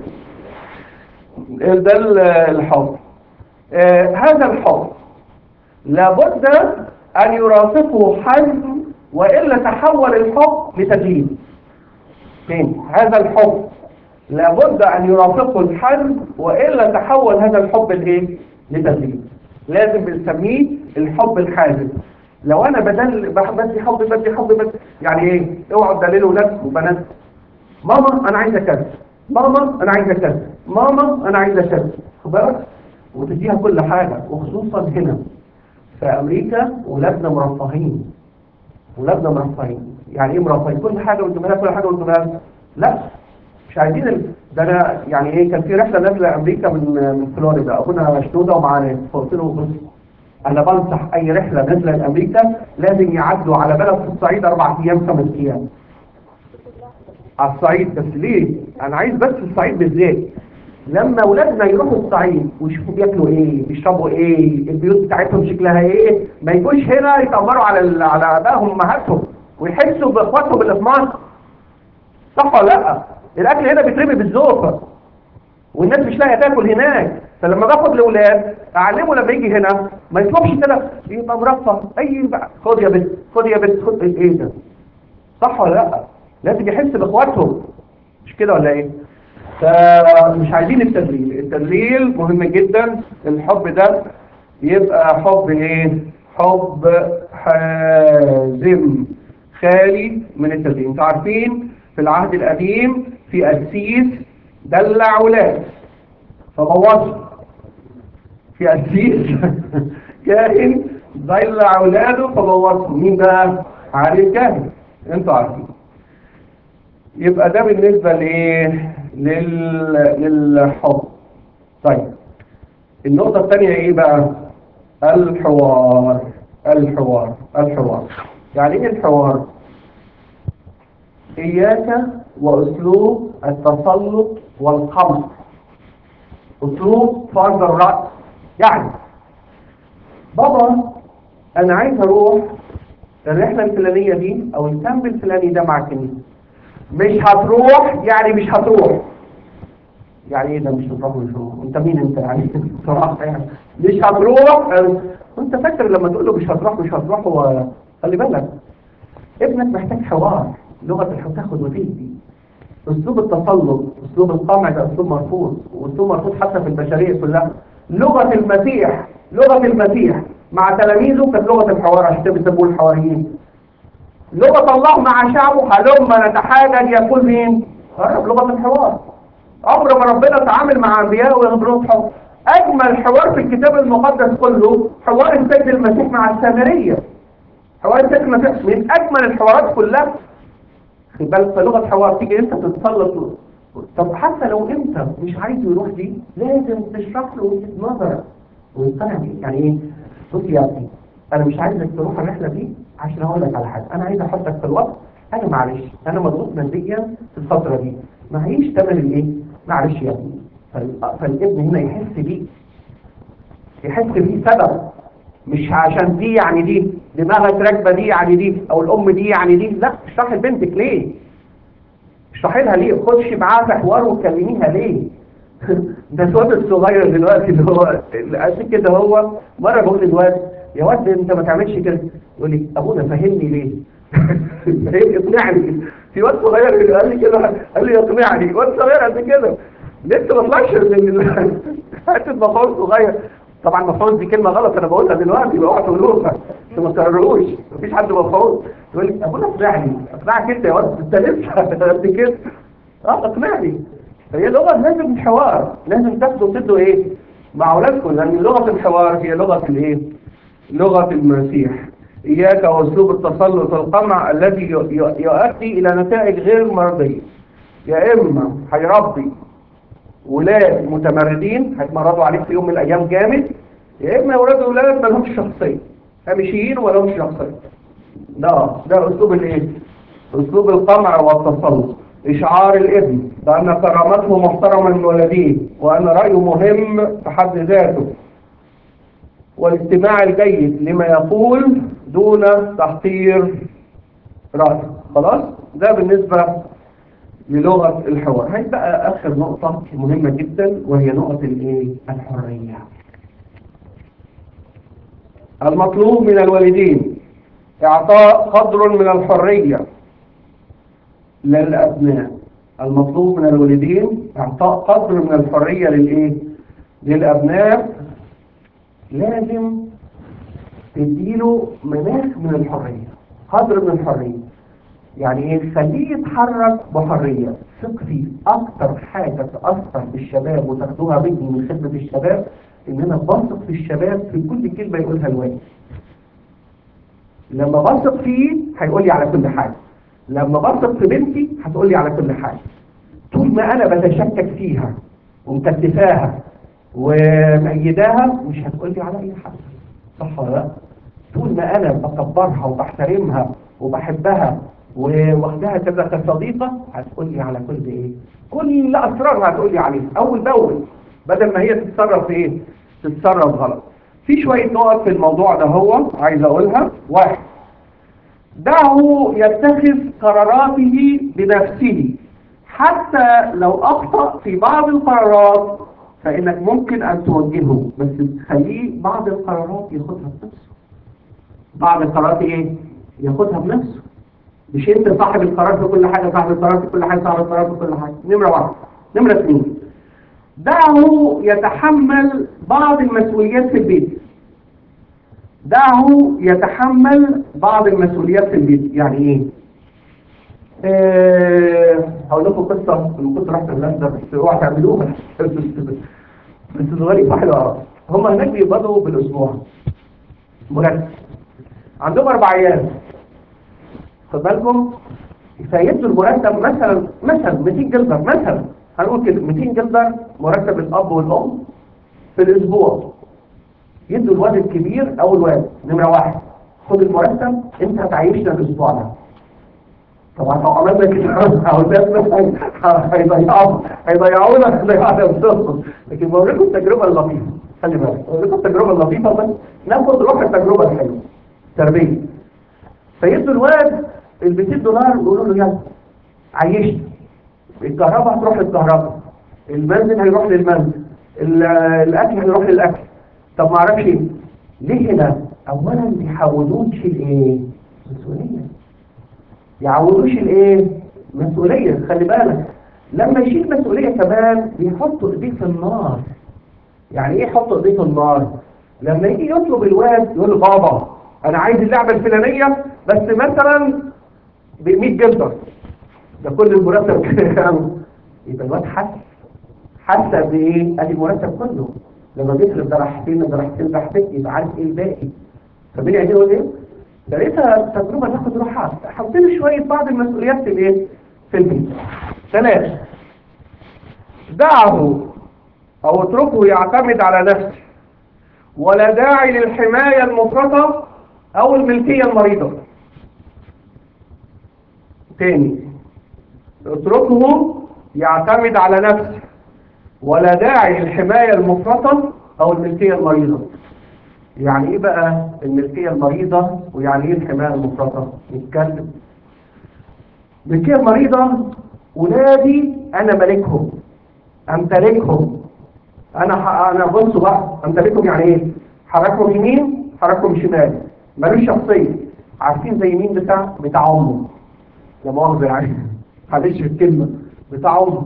ده ال- الحب آه هذا الحب لابد ان يرافقه حزم والا تحول الحب لتدليل تاني هذا الحب لابد ان يرافقه الحزم والا تحول هذا الحب لايه لتدليل لازم بنسميه الحب الحازم لو انا بدل بح- بدي حب بدي حب بدي يعني ايه اوعوا تدللوا ولاد وبنات ماما انا عايزه كذا ماما انا عايزه كذا ماما انا عايزه كذا خد بالك وتديها كل حاجه وخصوصا هنا في امريكا ولادنا مرفهين ولادنا مرفهين يعني ايه مرفهين كل حاجه وانتم كل حاجه وانتم لا مش عايزين ال... ده انا يعني ايه كان في رحله نازله امريكا من من فلوريدا ابونا شنوده ومعانا فقلت له بص انا بنصح اي رحله نازله لامريكا لازم يعدوا على بلد في الصعيد اربع ايام خمس ايام على الصعيد بس ليه انا عايز بس الصعيد بالذات لما اولادنا يروحوا الصعيد ويشوفوا بياكلوا ايه بيشربوا ايه البيوت بتاعتهم شكلها ايه ما يجوش هنا يتأمروا على ال... على ابائهم وامهاتهم ويحسوا باخواتهم اللي في مصر صح ولا لا الاكل هنا بيترمي بالزوفه والناس مش لاقيه تاكل هناك فلما باخد الاولاد اعلمه لما يجي هنا ما يطلبش كده يبقى مرفه اي بقى خد يا بنت خد يا بنت خد ايه ده صح ولا لا لازم يحس باخواتهم مش كده ولا ايه فمش عايزين التدليل التدليل مهم جدا الحب ده يبقى حب ايه حب حازم خالي من التدليل انتوا عارفين في العهد القديم في قسيس دلع ولاد فبوظوا في قسيس كاهن دلع ولاده فبوظهم مين بقى علي الكاهن انتوا عارفين يبقى ده بالنسبة لايه لل... للحب طيب النقطة الثانية ايه بقى الحوار الحوار الحوار يعني ايه الحوار إياك وأسلوب التسلط والقمع أسلوب فرض الرأس يعني بابا أنا عايز أروح الرحلة الفلانية دي أو الكامب الفلاني ده مع الكنيسة مش هتروح يعني مش هتروح يعني ايه ده مش هتروح مش هتروح انت مين انت يعني بصراحة يعني مش هتروح وانت فاكر لما تقول له مش هتروح مش هتروح هو خلي بالك ابنك محتاج حوار لغة الحوار تاخد وتدي اسلوب التسلط اسلوب القمع ده اسلوب مرفوض واسلوب مرفوض حتى في البشريه كلها لغه المسيح لغه المسيح مع تلاميذه كانت لغه الحوار عشان كده بيسموه الحواريين لغه الله مع شعبه هلما نتحاجج يكون مين؟ قرب لغه الحوار عمر ما ربنا تعامل مع انبياء ويغبرون حب اجمل حوار في الكتاب المقدس كله حوار السيد المسيح مع السامريه حوار السيد المسيح من اجمل الحوارات كلها خد بالك في لغه حوار تيجي انت تتسلط طب حتى لو انت مش عايز يروح دي لازم تشرح له وجهه نظرك ويقتنع بيه يعني ايه بص يا ابني انا مش عايزك تروح الرحله دي عشان اقول لك على حاجه انا عايز احطك في الوقت انا معلش انا مضغوط ماديا في الفتره دي معيش ثمن الايه معلش يا ابني فال- فالابن هنا يحس بيه يحس بيه سبب مش عشان دي يعني دي دماغك راكبه دي يعني دي او الام دي يعني دي لا اشرحي لبنتك ليه اشرحي لها ليه خدش معاها في حوار وكلميها ليه ده الواد الصغير دلوقتي اللي هو عشان كده هو مره بقول للواد يا واد انت ما تعملش كده يقول لي ابونا فهمني ليه فهمني اقنعني في واد صغير قال لي كده قال لي اقنعني واد صغير قد كده لسه ما طلعش من ال- حته مفعول صغير طبعا مفعول دي كلمه غلط انا بقولها دلوقتي بقى اوعى تقولوها عشان ما تكرروش مفيش حد مفعول يقول لي ابونا اقنعني اقنعك انت يا واد انت لسه قد كده اه اقنعني هي لغه لازم الحوار لازم تاخدوا تدوا ايه مع اولادكم لان لغه الحوار هي لغه الايه لغه المسيح اياك واسلوب التسلط القمع الذي ي- ي- يؤدي الى نتائج غير مرضيه يا اما هيربي ولاد متمردين هيتمردوا عليك في يوم من الايام جامد يا اما يولد ولاد ما لهمش شخصيه هامشيين ولا لهمش شخصيه ده ده اسلوب الايه اسلوب القمع والتسلط اشعار الابن بان كرامته محترمه من ولديه وان رايه مهم في حد ذاته والاستماع الجيد لما يقول دون تحقير رأيه خلاص ده بالنسبة للغة الحوار هيبقى آخر نقطة مهمة جدا وهي نقطة الايه الحرية المطلوب من الوالدين إعطاء قدر من الحرية للأبناء المطلوب من الوالدين إعطاء قدر من الحرية للإيه للأبناء لازم تديله مناخ من الحرية قدر من الحرية يعني ايه خليه يتحرك بحرية ثق فيه اكتر حاجة تأثر بالشباب وتاخدوها مني من خدمة الشباب ان انا بثق في الشباب في كل كلمة يقولها الوالد لما بثق فيه هيقول لي على كل حاجة لما بثق في بنتي هتقول لي على كل حاجة طول ما انا بتشكك فيها ومكتفاها ومأيداها مش هتقول لي على اي حاجة صح ولا لا طول ما انا بكبرها وبحترمها وبحبها وواخدها كذا كصديقة هتقول لي على كل ايه كل اسرارها هتقول لي عليها اول باول بدل ما هي تتصرف ايه تتصرف غلط في شوية نقط في الموضوع ده هو عايز اقولها واحد دعه يتخذ قراراته بنفسه حتى لو اخطأ في بعض القرارات فانك ممكن ان توجهه بس تخليه بعض القرارات ياخدها بنفسه بعض القرارات ايه ياخدها بنفسه مش انت صاحب القرار في كل حاجة صاحب القرار في كل حاجة صاحب القرار في كل حاجة نمرة واحد نمرة اثنين دعه يتحمل بعض المسؤوليات في البيت دعه يتحمل بعض المسؤوليات في البيت يعني ايه آه، هقول لكم قصة من كنت رحت هولندا بس اوعى تعملوها بس صغيري صح لا هم هناك بيقبضوا بالاسبوع مرتب عندهم اربع ايام خد بالكم فيدوا المرتب مثلا مثلا 200 جلدر مثلا هنقول كده 200 جلدر مرتب الاب والام في الاسبوع يدوا الواد الكبير او الواد نمره واحد خد المرتب انت هتعيشنا الاسبوع ده طبعا لو عملنا كده عاوزات مثلا هيضيعوا هيضيعونا هيضيعوا نفسهم لكن بقول لكم التجربه اللطيفه خلي بالك بقول لكم التجربه اللطيفه بس ناخد روح التجربه الحلوه تربيه فيدوا الواد ال 200 دولار ويقولوا له يلا عيشنا الكهرباء هتروح للكهرباء المنزل هيروح للمنزل ال- الاكل هيروح للاكل طب ما اعرفش ايه ليه هنا اولا بيحولوش الايه مسؤوليه يعودوش الايه مسؤوليه خلي بالك لما يشيل مسؤولية كمان بيحطوا ايديه في النار يعني ايه يحطوا ايديه في النار لما يجي يطلب الواد يقول له بابا انا عايز اللعبة الفلانية بس مثلا ب 100 جلدر ده كل المرتب كده يبقى الواد حس حس قد ايه ادي المرتب كله لما بيصرف ده راح فين ده راح فين ده راح فين يبقى عارف ايه الباقي فمين عايزين يقول ايه ده لقيتها تجربه تاخد روحها حطينا شويه بعض المسؤوليات في الايه في البيت ثلاثه دعه او اتركه يعتمد على نفسه ولا داعي للحمايه المفرطه او الملكيه المريضه تاني اتركه يعتمد على نفسه ولا داعي للحماية المفرطة أو الملكية المريضة يعني إيه بقى الملكية المريضة ويعني إيه الحماية المفرطة نتكلم الملكية المريضة ولادي أنا ملكهم أمتلكهم أنا ح... أنا بصوا بقى أمتلكهم يعني إيه حركهم يمين حركهم شمال ملوش شخصية عارفين زي مين بتاع بتاع أمه لا مؤاخذة يعني معلش في الكلمة بتاع أمه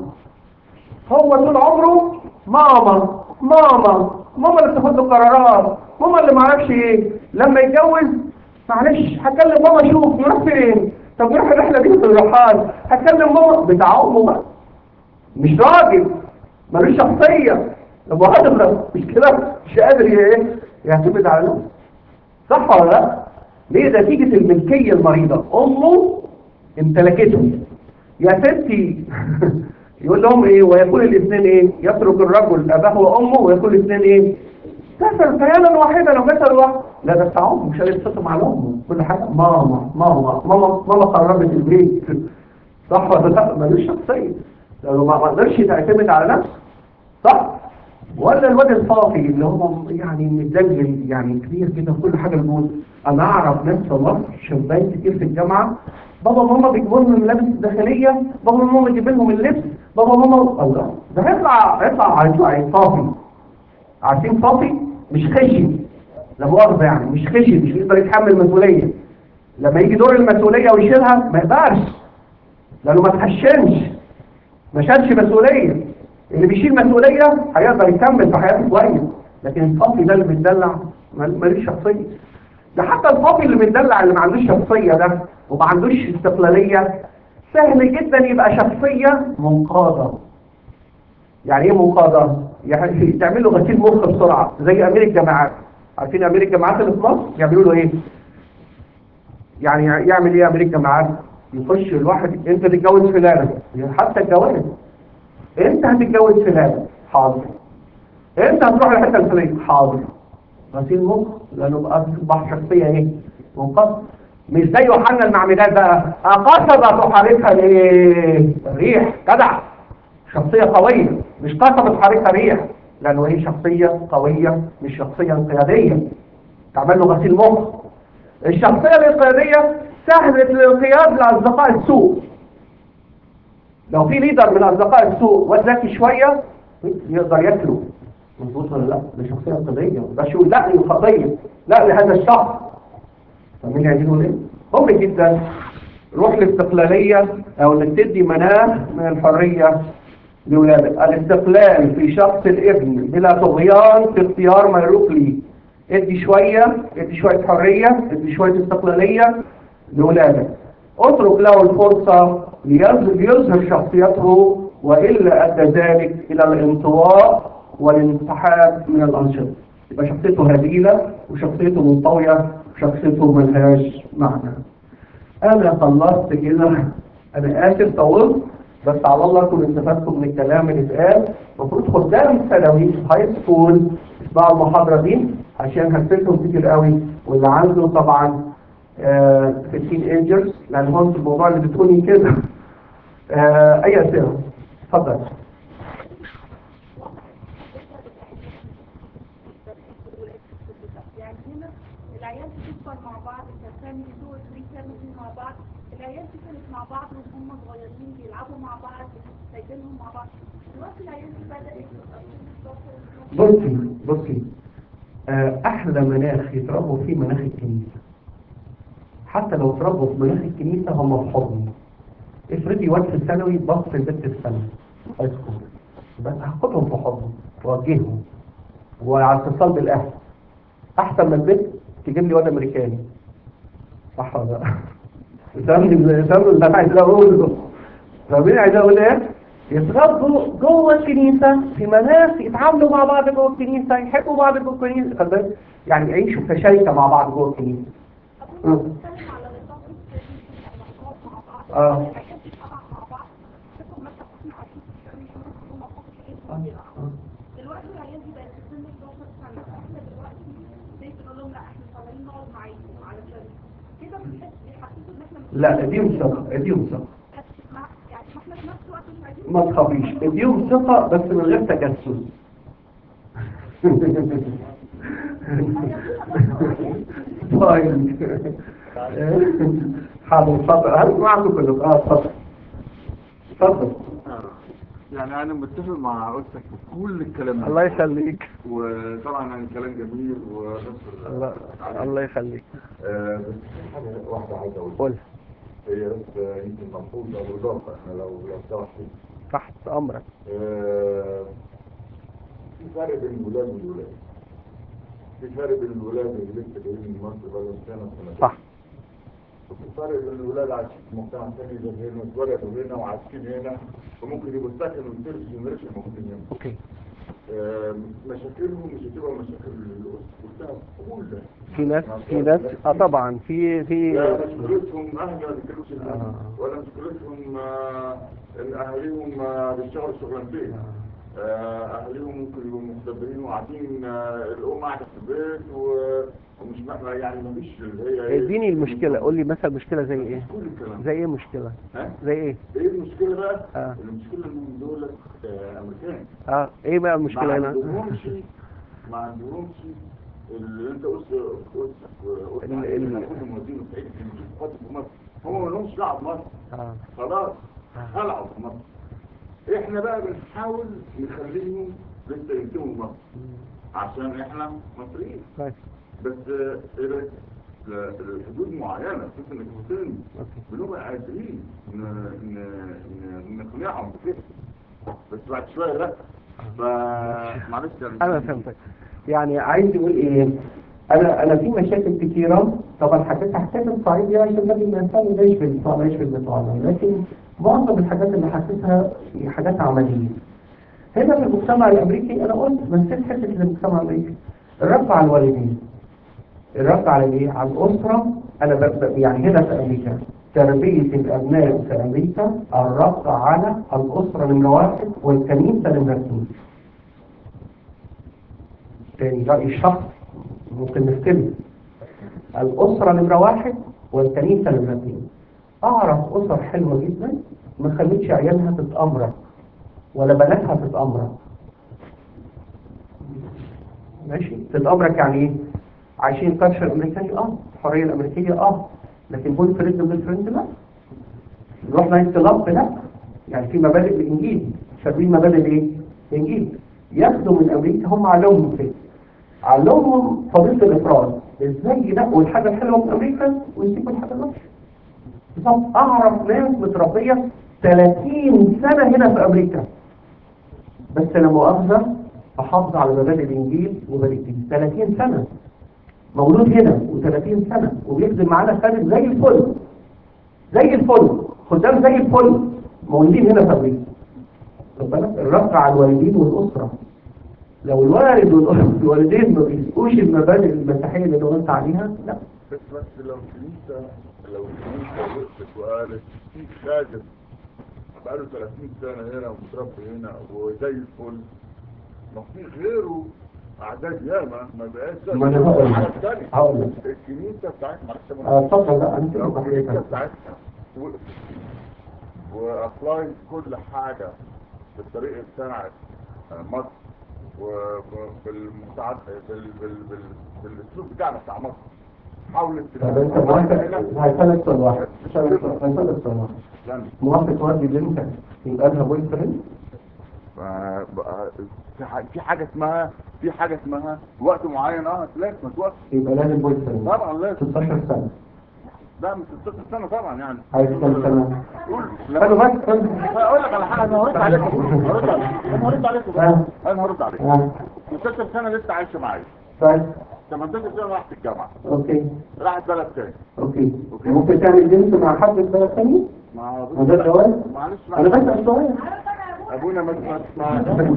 هو طول عمره ماما ماما ماما اللي بتاخد له قرارات ماما اللي ما اعرفش ايه لما يتجوز معلش هكلم ماما شوف نروح فين طب نروح الرحله دي في الرحال هكلم ماما بتاع امه بقى مش راجل ملوش شخصيه طب هذا مش كده مش قادر ايه يعتمد على نفسه صح ولا لا ليه نتيجه الملكيه المريضه امه امتلكته يا ستي يقول لهم ايه ويقول الاثنين ايه يترك الرجل اباه وامه ويقول الاثنين ايه كسر كيانا واحدا او كسر واحد لا ده بتاع امه مش هيتصل مع امه كل حاجه ماما ماما ماما ماما قربت البيت صح ولا لا ملوش شخصيه لو ما قدرش تعتمد على نفسه صح ولا الواد الصافي اللي هو يعني متدلل يعني كبير كده في كل حاجه بيقول انا اعرف ناس في مصر شبان كتير في الجامعه بابا وماما بيجيبوا لهم الملابس الداخليه بابا وماما بيجيبوا لهم اللبس بابا وماما الله ده هيطلع هيطلع هيطلع صافي عارفين صافي مش خشي لا مؤاخذه يعني مش خشي مش بيقدر يتحمل مسؤوليه لما يجي دور المسؤوليه ويشيلها ما يقدرش لانه ما تحشنش ما شالش مسؤوليه اللي بيشيل مسؤوليه هيقدر يكمل في حياته كويس لكن الصافي ده اللي بيتدلع ماليش شخصيه ده حتى الصافي اللي بيتدلع اللي ما عندوش شخصيه ده وما عندوش استقلاليه سهل جدا يبقى شخصيه منقاده يعني ايه منقاده يعني تعمل له غسيل مخ بسرعه زي امير الجامعات عارفين امير الجامعات اللي في مصر يعملوا له ايه يعني يعمل ايه امير الجامعات يخش الواحد انت تتجوز فلانه حتى الجواز انت هتتجوز فلان حاضر انت هتروح الحته الفلانيه حاضر غسيل مخ لانه بقى اصبح شخصيه ايه منقذ مش زي يوحنا المعمدان بقى قصبة تحركها الايه الريح جدع شخصيه قويه مش قصبة تحركها ريح لانه هي شخصيه قويه مش شخصيه انقياديه تعمل له غسيل مخ الشخصيه الانقياديه سهله الانقياد لاصدقاء السوء لو في ليدر من اصدقاء السوء وذكي شويه يقدر ياكله مظبوط ولا لا ده شخصيه قضيه ده شو لا قضيه لا لهذا الشخص فمين عايزينه ليه مهم جدا روح الاستقلاليه او انك تدي مناخ من الحريه لاولادك الاستقلال في شخص الابن بلا طغيان في اختيار ما يروق ليه ادي شويه ادي شويه حريه ادي شويه استقلاليه لاولادك اترك له الفرصه ليظهر شخصيته وإلا أدى ذلك إلى الانطواء والانسحاب من الأنشطة يبقى شخصيته هزيلة وشخصيته منطوية وشخصيته ملهاش معنى أنا خلصت كده أنا آسف طولت بس على الله كنت استفدتوا من الكلام اللي اتقال المفروض خدام ثانوي هاي سكول اسمعوا المحاضرة دي عشان هتفيدهم كتير قوي واللي عنده طبعا آه في التين ايجرز لان هم الموضوع اللي بتقولي كده آه اي اسئله اتفضل يعني هنا العيال بتكبر مع بعض كفاميلي تو ثري فاميلي مع بعض العيال دي كانت مع بعض وهم صغيرين بيلعبوا مع بعض سايبينهم مع بعض دلوقتي العيال دي بدأت بصي بصي آه احلى مناخ يتربوا فيه مناخ الكنيسه حتى لو اتربوا في مناخ الكنيسه هم في حضن افرضي واد في الثانوي بص البنت في الثانوي هاي سكول بس هاخدهم في حضني واوجههم وعلى اتصال بالاهل احسن من البنت تجيب لي واد امريكاني صح ولا لا؟ فاهمني فاهمني اللي انا عايز اقوله فاهمين عايز اقول ايه؟ يتربوا جوه الكنيسه في مناس يتعاملوا مع بعض جوه الكنيسه يحبوا بعض جوه الكنيسه خد بالك؟ يعني يعيشوا في شركه مع بعض جوه الكنيسه أبونا بنتكلم على نظام العلاقات مع بعض آه. الحاجات دي طبعا مع بعض تكون مثلا احنا عارفين في موقف ايه دلوقتي العيال دي بقت في سن 11 سنه احنا دلوقتي زي بنقول لهم لا احنا طالعين نقعد معاكم علشان كده بنحس بيحسسوا ان احنا مش لا اديهم ثقه اديهم ثقه مع- يعني ما احنا في نفس الوقت مش عايزين ما تخافيش اديهم ثقه بس من غير تجسس طيب حاضر اتفضل هل معكم كلكم اه اتفضل اتفضل يعني انا متفق مع عودتك في كل الكلام ده الله يخليك وطبعا يعني كلام جميل ونصر الله الله يخليك آه، بس في حاجة واحدة عايز أقولها قول هي بس آه، يمكن ملحوظة أو إضافة إحنا لو لو سمحتي تحت امرك آه، في فرق بين الولاد والولاد في فرق بين الولاد اللي لسه جايين من مصر بقالهم سنة سنتين صح وفي فرق بين الولاد عايشين في مجتمع ثاني غير هنا اتولدوا هنا وعايشين هنا وممكن يبقوا ساكنوا في ترس جنريشن موجودين هنا اوكي آه، مشاكلهم مش هتبقى مشاكل الأسرة كلها في ناس في ناس اه طبعا في في لا مشكلتهم اهل ما بيتكلموش آه. المهم ولا مشكلتهم آه، ان اهاليهم آه، بيشتغلوا شغلانتين آه، اهاليهم ممكن يبقوا مستبدلين وقاعدين آه، الام قاعده في البيت و- ومش ما- يعني ما فيش اللي هي إيه؟ اديني المشكله قول لي مثلا مشكله زي ايه كل الكلام زي ايه مشكله ها زي ايه ايه المشكله بقى؟ آه. المشكله انهم دول آه، امريكان اه ايه بقى المشكله ما هنا عندهمش ما عندهمش اللي انت قلت قلت قلت ال- عليه، ال- إحنا كنا مودينه في عيد في فتره في مصر هم ما لهمش دعوه بمصر اه خلاص آه. خلعوا في مصر احنا بقى بنحاول نخليهم لسه ينتموا لمصر عشان احنا مصريين كويس بس آه، إلى ل- لحدود معينة خصوصا انك مسلم اوكي بنبقى قادرين ن- ن- ن- نقنعهم بكده بس بعد شوية لا فمعلش يعني انا فهمتك يعني عايز يقول ايه انا انا في مشاكل كتيره طبعا حاجات حسيت الصعيد يعني عشان النبي الانسان يعيش في البتوع يعيش في البتوع لكن معظم الحاجات اللي حاسسها هي حاجات عمليه هنا في المجتمع الامريكي انا قلت نسيت حته المجتمع الامريكي الرد على الوالدين الرد على ايه على الاسره انا ب... ب- يعني هنا في امريكا تربيه الابناء في امريكا الرد على الاسره نمره واحد والكنيسه نمره اثنين تاني رأي الشخص ممكن نختلف الأسرة نمرة واحد والكنيسة نمرة اثنين أعرف أسر حلوة جدا ما خلتش عيالها تتأمرك ولا بناتها تتأمرك ماشي تتأمرك يعني إيه؟ عايشين الكالتشر الأمريكاني أه الحرية الأمريكية أه لكن بوي فريند بوي فريند لا نروح نايت كلاب لا يعني في مبادئ الإنجيل شاربين مبادئ إيه؟ الإنجيل ياخدوا من أمريكا هم علمهم كده علمهم فضيلة الإفراد إزاي ينقوا الحاجة الحلوة من أمريكا ويسيبوا الحاجة الوحشة بالظبط أعرف ناس متربية 30 سنة هنا في أمريكا بس لا مؤاخذة محافظة على مبادئ الإنجيل ومبادئ الدين 30 سنة مولود هنا و30 سنة وبيخدم معانا خادم زي الفل زي الفل خدام زي الفل مولودين هنا في أمريكا خد بالك الرفع على الوالدين والأسرة لو الوالد والأم- والوالدين ما بيسقوش المبادئ المسيحية اللي دورت عليها لا بس بس لو الكنيسة لو الكنيسة وقفت وقالت في خادم بقاله 30 سنة هنا ومتربي هنا وزي الفل ما في غيره أعداد ياما ما بقاش ما أنا هقول حاجة لك تانية هقول لك الكنيسة بتاعتنا معلش آه، اتفضل لا أنت لو تبقى الكنيسة حضرتك بتاعتنا وقفت وأبلايت كل حاجة بالطريقة بتاعت مصر وبالمساعدة بال... بال... بال... بالأسلوب بتاعنا بتاع مصر حاولت طب أنت موافق هيسألك سؤال واحد هيسألك سؤال هيسألك سؤال واحد استنى. موافق تودي بنتك يبقى لها بوي فريند ف- بقى في ح- في حاجة اسمها في حاجة اسمها وقت معين اه لازم ما توقف يبقى لازم بوي فريند طبعا لازم 16 سنة لا مش 16 سنة طبعا يعني عايز كام سنة قول خلوا لا بس خلوا. اقول لك على حاجة انا هرد عليكم هرد عليكم انا هرد عليكم بقى. آه. انا هرد عليكم آه. 16 سنة لسه عايشة معايا طيب 18 سنة راحت الجامعة اوكي راحت بلد تاني اوكي ممكن تعمل جنس مع حد في بلد تاني؟ مع ما ده جواز؟ معلش انا بسأل سؤال ابونا ما تسمع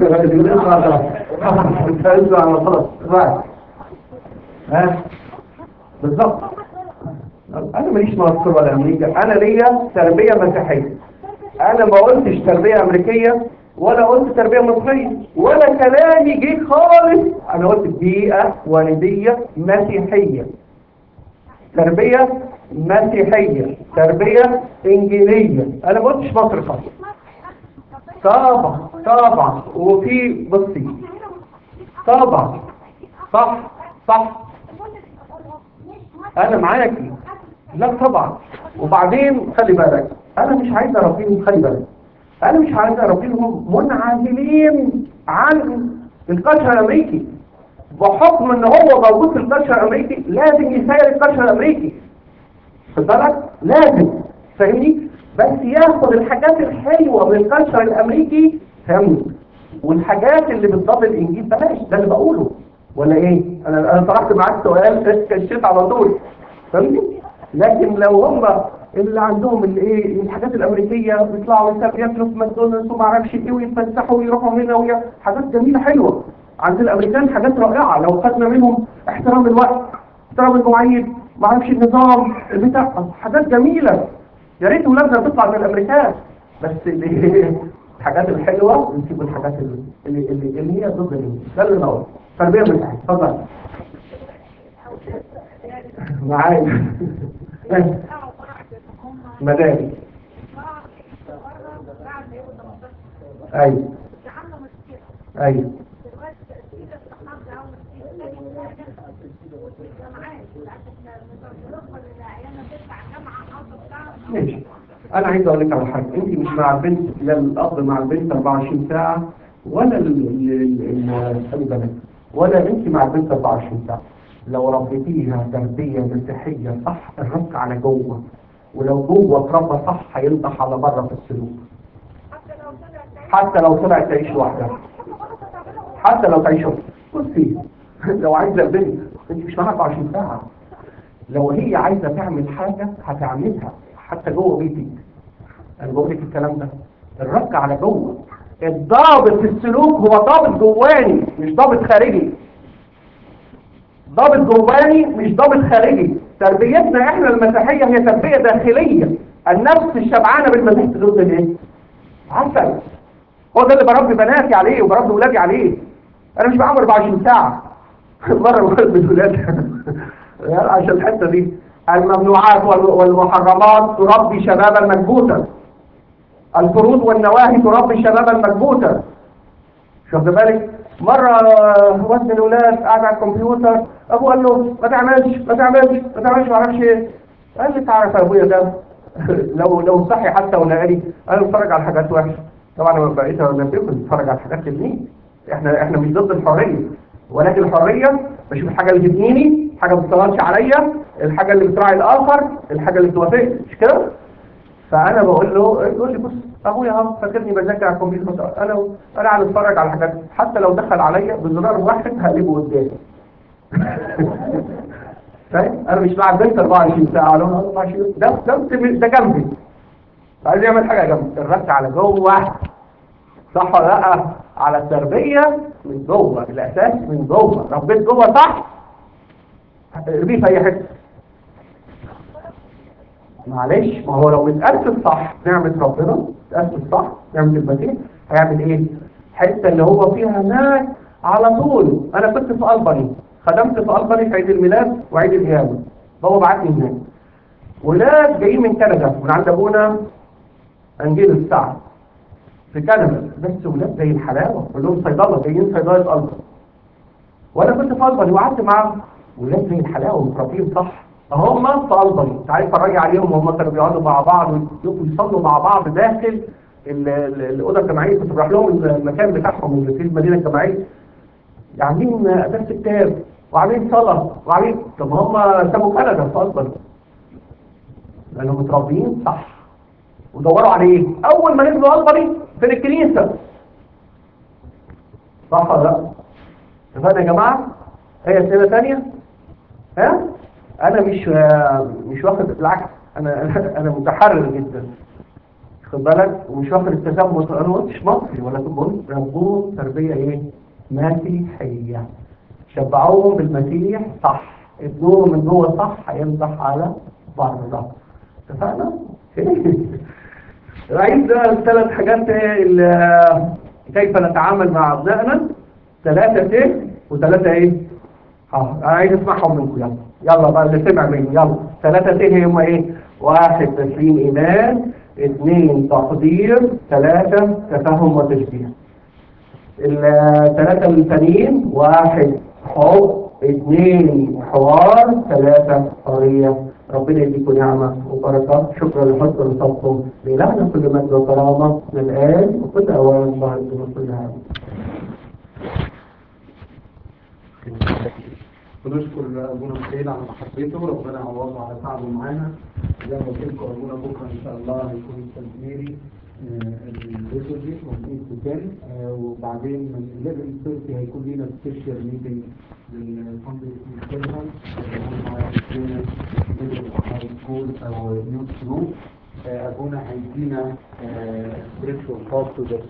انت اسمع على خلاص رايح ها بالظبط انا ماليش مصر ولا امريكا انا ليا تربيه مسيحيه انا ما قلتش تربيه امريكيه ولا قلت تربيه مصريه ولا كلامي جه خالص انا قلت بيئه والديه مسيحيه تربيه مسيحيه تربيه انجيليه انا ما قلتش مصر خالص طبعا طبعا وفي بصي طبعا صح صح انا معاكي لا طبعا وبعدين خلي بالك انا مش عايز اربيهم خلي بالك انا مش عايز اربيهم منعزلين عن القشر الامريكي بحكم ان هو موجود في القشر الامريكي لازم يسير القشر الامريكي خد بالك لازم فاهمني بس ياخد الحاجات الحلوه من القشر الامريكي فهمني والحاجات اللي بتضاف الانجيل بلاش ده اللي بقوله ولا ايه انا انا طرحت معاك سؤال كشيت على طول فهمتني لكن لو هم اللي عندهم الايه الحاجات الامريكيه بيطلعوا ياكلوا في ماكدونالدز وما اعرفش ايه ويتفسحوا ويروحوا هنا ويا حاجات جميله حلوه عند الامريكان حاجات رائعه لو خدنا منهم احترام الوقت احترام المواعيد ما اعرفش النظام البتاع حاجات جميله يا ريت ولادنا تطلع من الامريكان بس اللي الحاجات الحلوه نسيب الحاجات اللي اللي, اللي, اللي هي ضد الإنجيل. ده اللي انا قلته تربيه مسيحيه اتفضل معايا مدارس ايوه ايوه ماشي انا عايز اقول لك على حاجه انت مش مع البنت لا الاب مع البنت 24 ساعه ولا ال ال ال خلي بالك ولا انت مع البنت 24 ساعه لو ربيتيها تربيه مسيحيه صح الرك على جوه ولو جوه اتربى صح هينطح على بره في السلوك حتى لو طلعت تعيش لوحدها حتى لو تعيش لوحدها. بصي لو عايزه البنت انت مش معاها 24 ساعه لو هي عايزه تعمل حاجه هتعملها حتى جوه بيتك انا بقول لك الكلام ده الرك على جوه الضابط في السلوك هو ضابط جواني مش ضابط خارجي ضابط جواني مش ضابط خارجي تربيتنا احنا المسيحيه هي تربيه داخليه النفس الشبعانه بالمسيح ضد الايه عسل هو ده اللي بربي بناتي عليه وبربي ولادي عليه انا مش بعمل 24 ساعه مره بقول ولادي عشان الحته دي الممنوعات وال- والمحرمات تربي شبابا مكبوتا الفروض والنواهي تربي شبابا مكبوتا شفت بالك مرة ود الولاد قاعد على الكمبيوتر ابوه قال له ما تعملش ما تعملش ما تعملش ما اعرفش ايه قال لي تعرف يا ابويا ده لو لو صحي حتى ولا قالي انا بتفرج على حاجات وحشه طبعا انا بقيت انبهكم بتفرج على حاجات تبنيني احنا احنا مش ضد الحريه ولكن الحريه بشوف الحاجه اللي تبنيني حاجه ما بتطلعش عليا الحاجه اللي بتراعي الاخر الحاجه اللي بتوافقني مش كده فانا بقول له يقول لي بص ابويا اهو فاكرني بذاكر على الكمبيوتر انا انا قاعد اتفرج على حاجات حتى لو دخل عليا بزرار واحد هقلبه قدامي فاهم انا مش مع البنت 24 ساعه ولا 24 ده ده ده جنبي عايز يعمل حاجه جنبي الرد على جوه صح ولا لا على التربيه من جوه الاساس من جوه ربيت جوه صح ارميه في اي حته معلش ما هو لو متأسس صح نعمة ربنا متأسس صح نعمة المسيح هيعمل ايه حتة اللي هو فيها هناك على طول انا كنت في ألباني خدمت في ألباني في عيد الميلاد وعيد القيامة بابا بعتني هناك ولاد جايين من كندا من عند ابونا انجيل السعد في كندا بس ولاد زي الحلاوه كلهم صيدله جايين صيدله ألباني وانا كنت في ألباني وقعدت معاهم ولاد زي الحلاوه متربيين صح هم في ألباني تعالي اتفرجي عليهم وهم كانوا بيقعدوا مع بعض ويصلوا مع بعض داخل ال- ال- الأوضة الجماعية كنت بروح لهم المكان بتاعهم اللي في المدينة الجماعية عاملين درس كتاب وعاملين صلاة وعاملين طب هم سابوا كندا في ألباني لانهم متربيين صح ودوروا على ايه اول ما نزلوا البري في الكنيسه صح ولا لا اتفقنا يا جماعه اي اسئله ثانيه ها انا مش مش واخد بالعكس انا انا متحرر جدا خد بالك ومش واخد التزمت انا ما قلتش مصري ولا بقول ربوهم تربيه ايه مسيحيه شبعوهم بالمسيح صح ابنوهم من جوه صح هيمسح على بره اتفقنا؟ عايز ده الثلاث حاجات ال- كيف نتعامل مع ابنائنا ثلاثة ت وثلاثة ايه؟ اه انا عايز اسمعهم منكم يلا يلا بقى اللي سمع مني يلا ثلاثة ت هم ايه؟ واحد تسليم ايمان اثنين تقدير ثلاثة تفهم وتشبيه الثلاثة الثانيين واحد حب اثنين حوار ثلاثة حرية ربنا يديكم نعمة وبركة شكرا لحسن لصوتكم لإلهنا كل مجد وكرامة من الآن وكل أوان بعد كل عام بنشكر ابونا ميخائيل على محبته ربنا يعوضه على تعبه معانا زي ما قلت لكم ابونا بكره ان شاء الله هيكون تدميري الليتورجي موجود في كان وبعدين من 11:30 هيكون لينا سبيشال ميتنج للفندق سيرفر سكول او يوث جروب ابونا هيدينا سبيشال توك تو ذا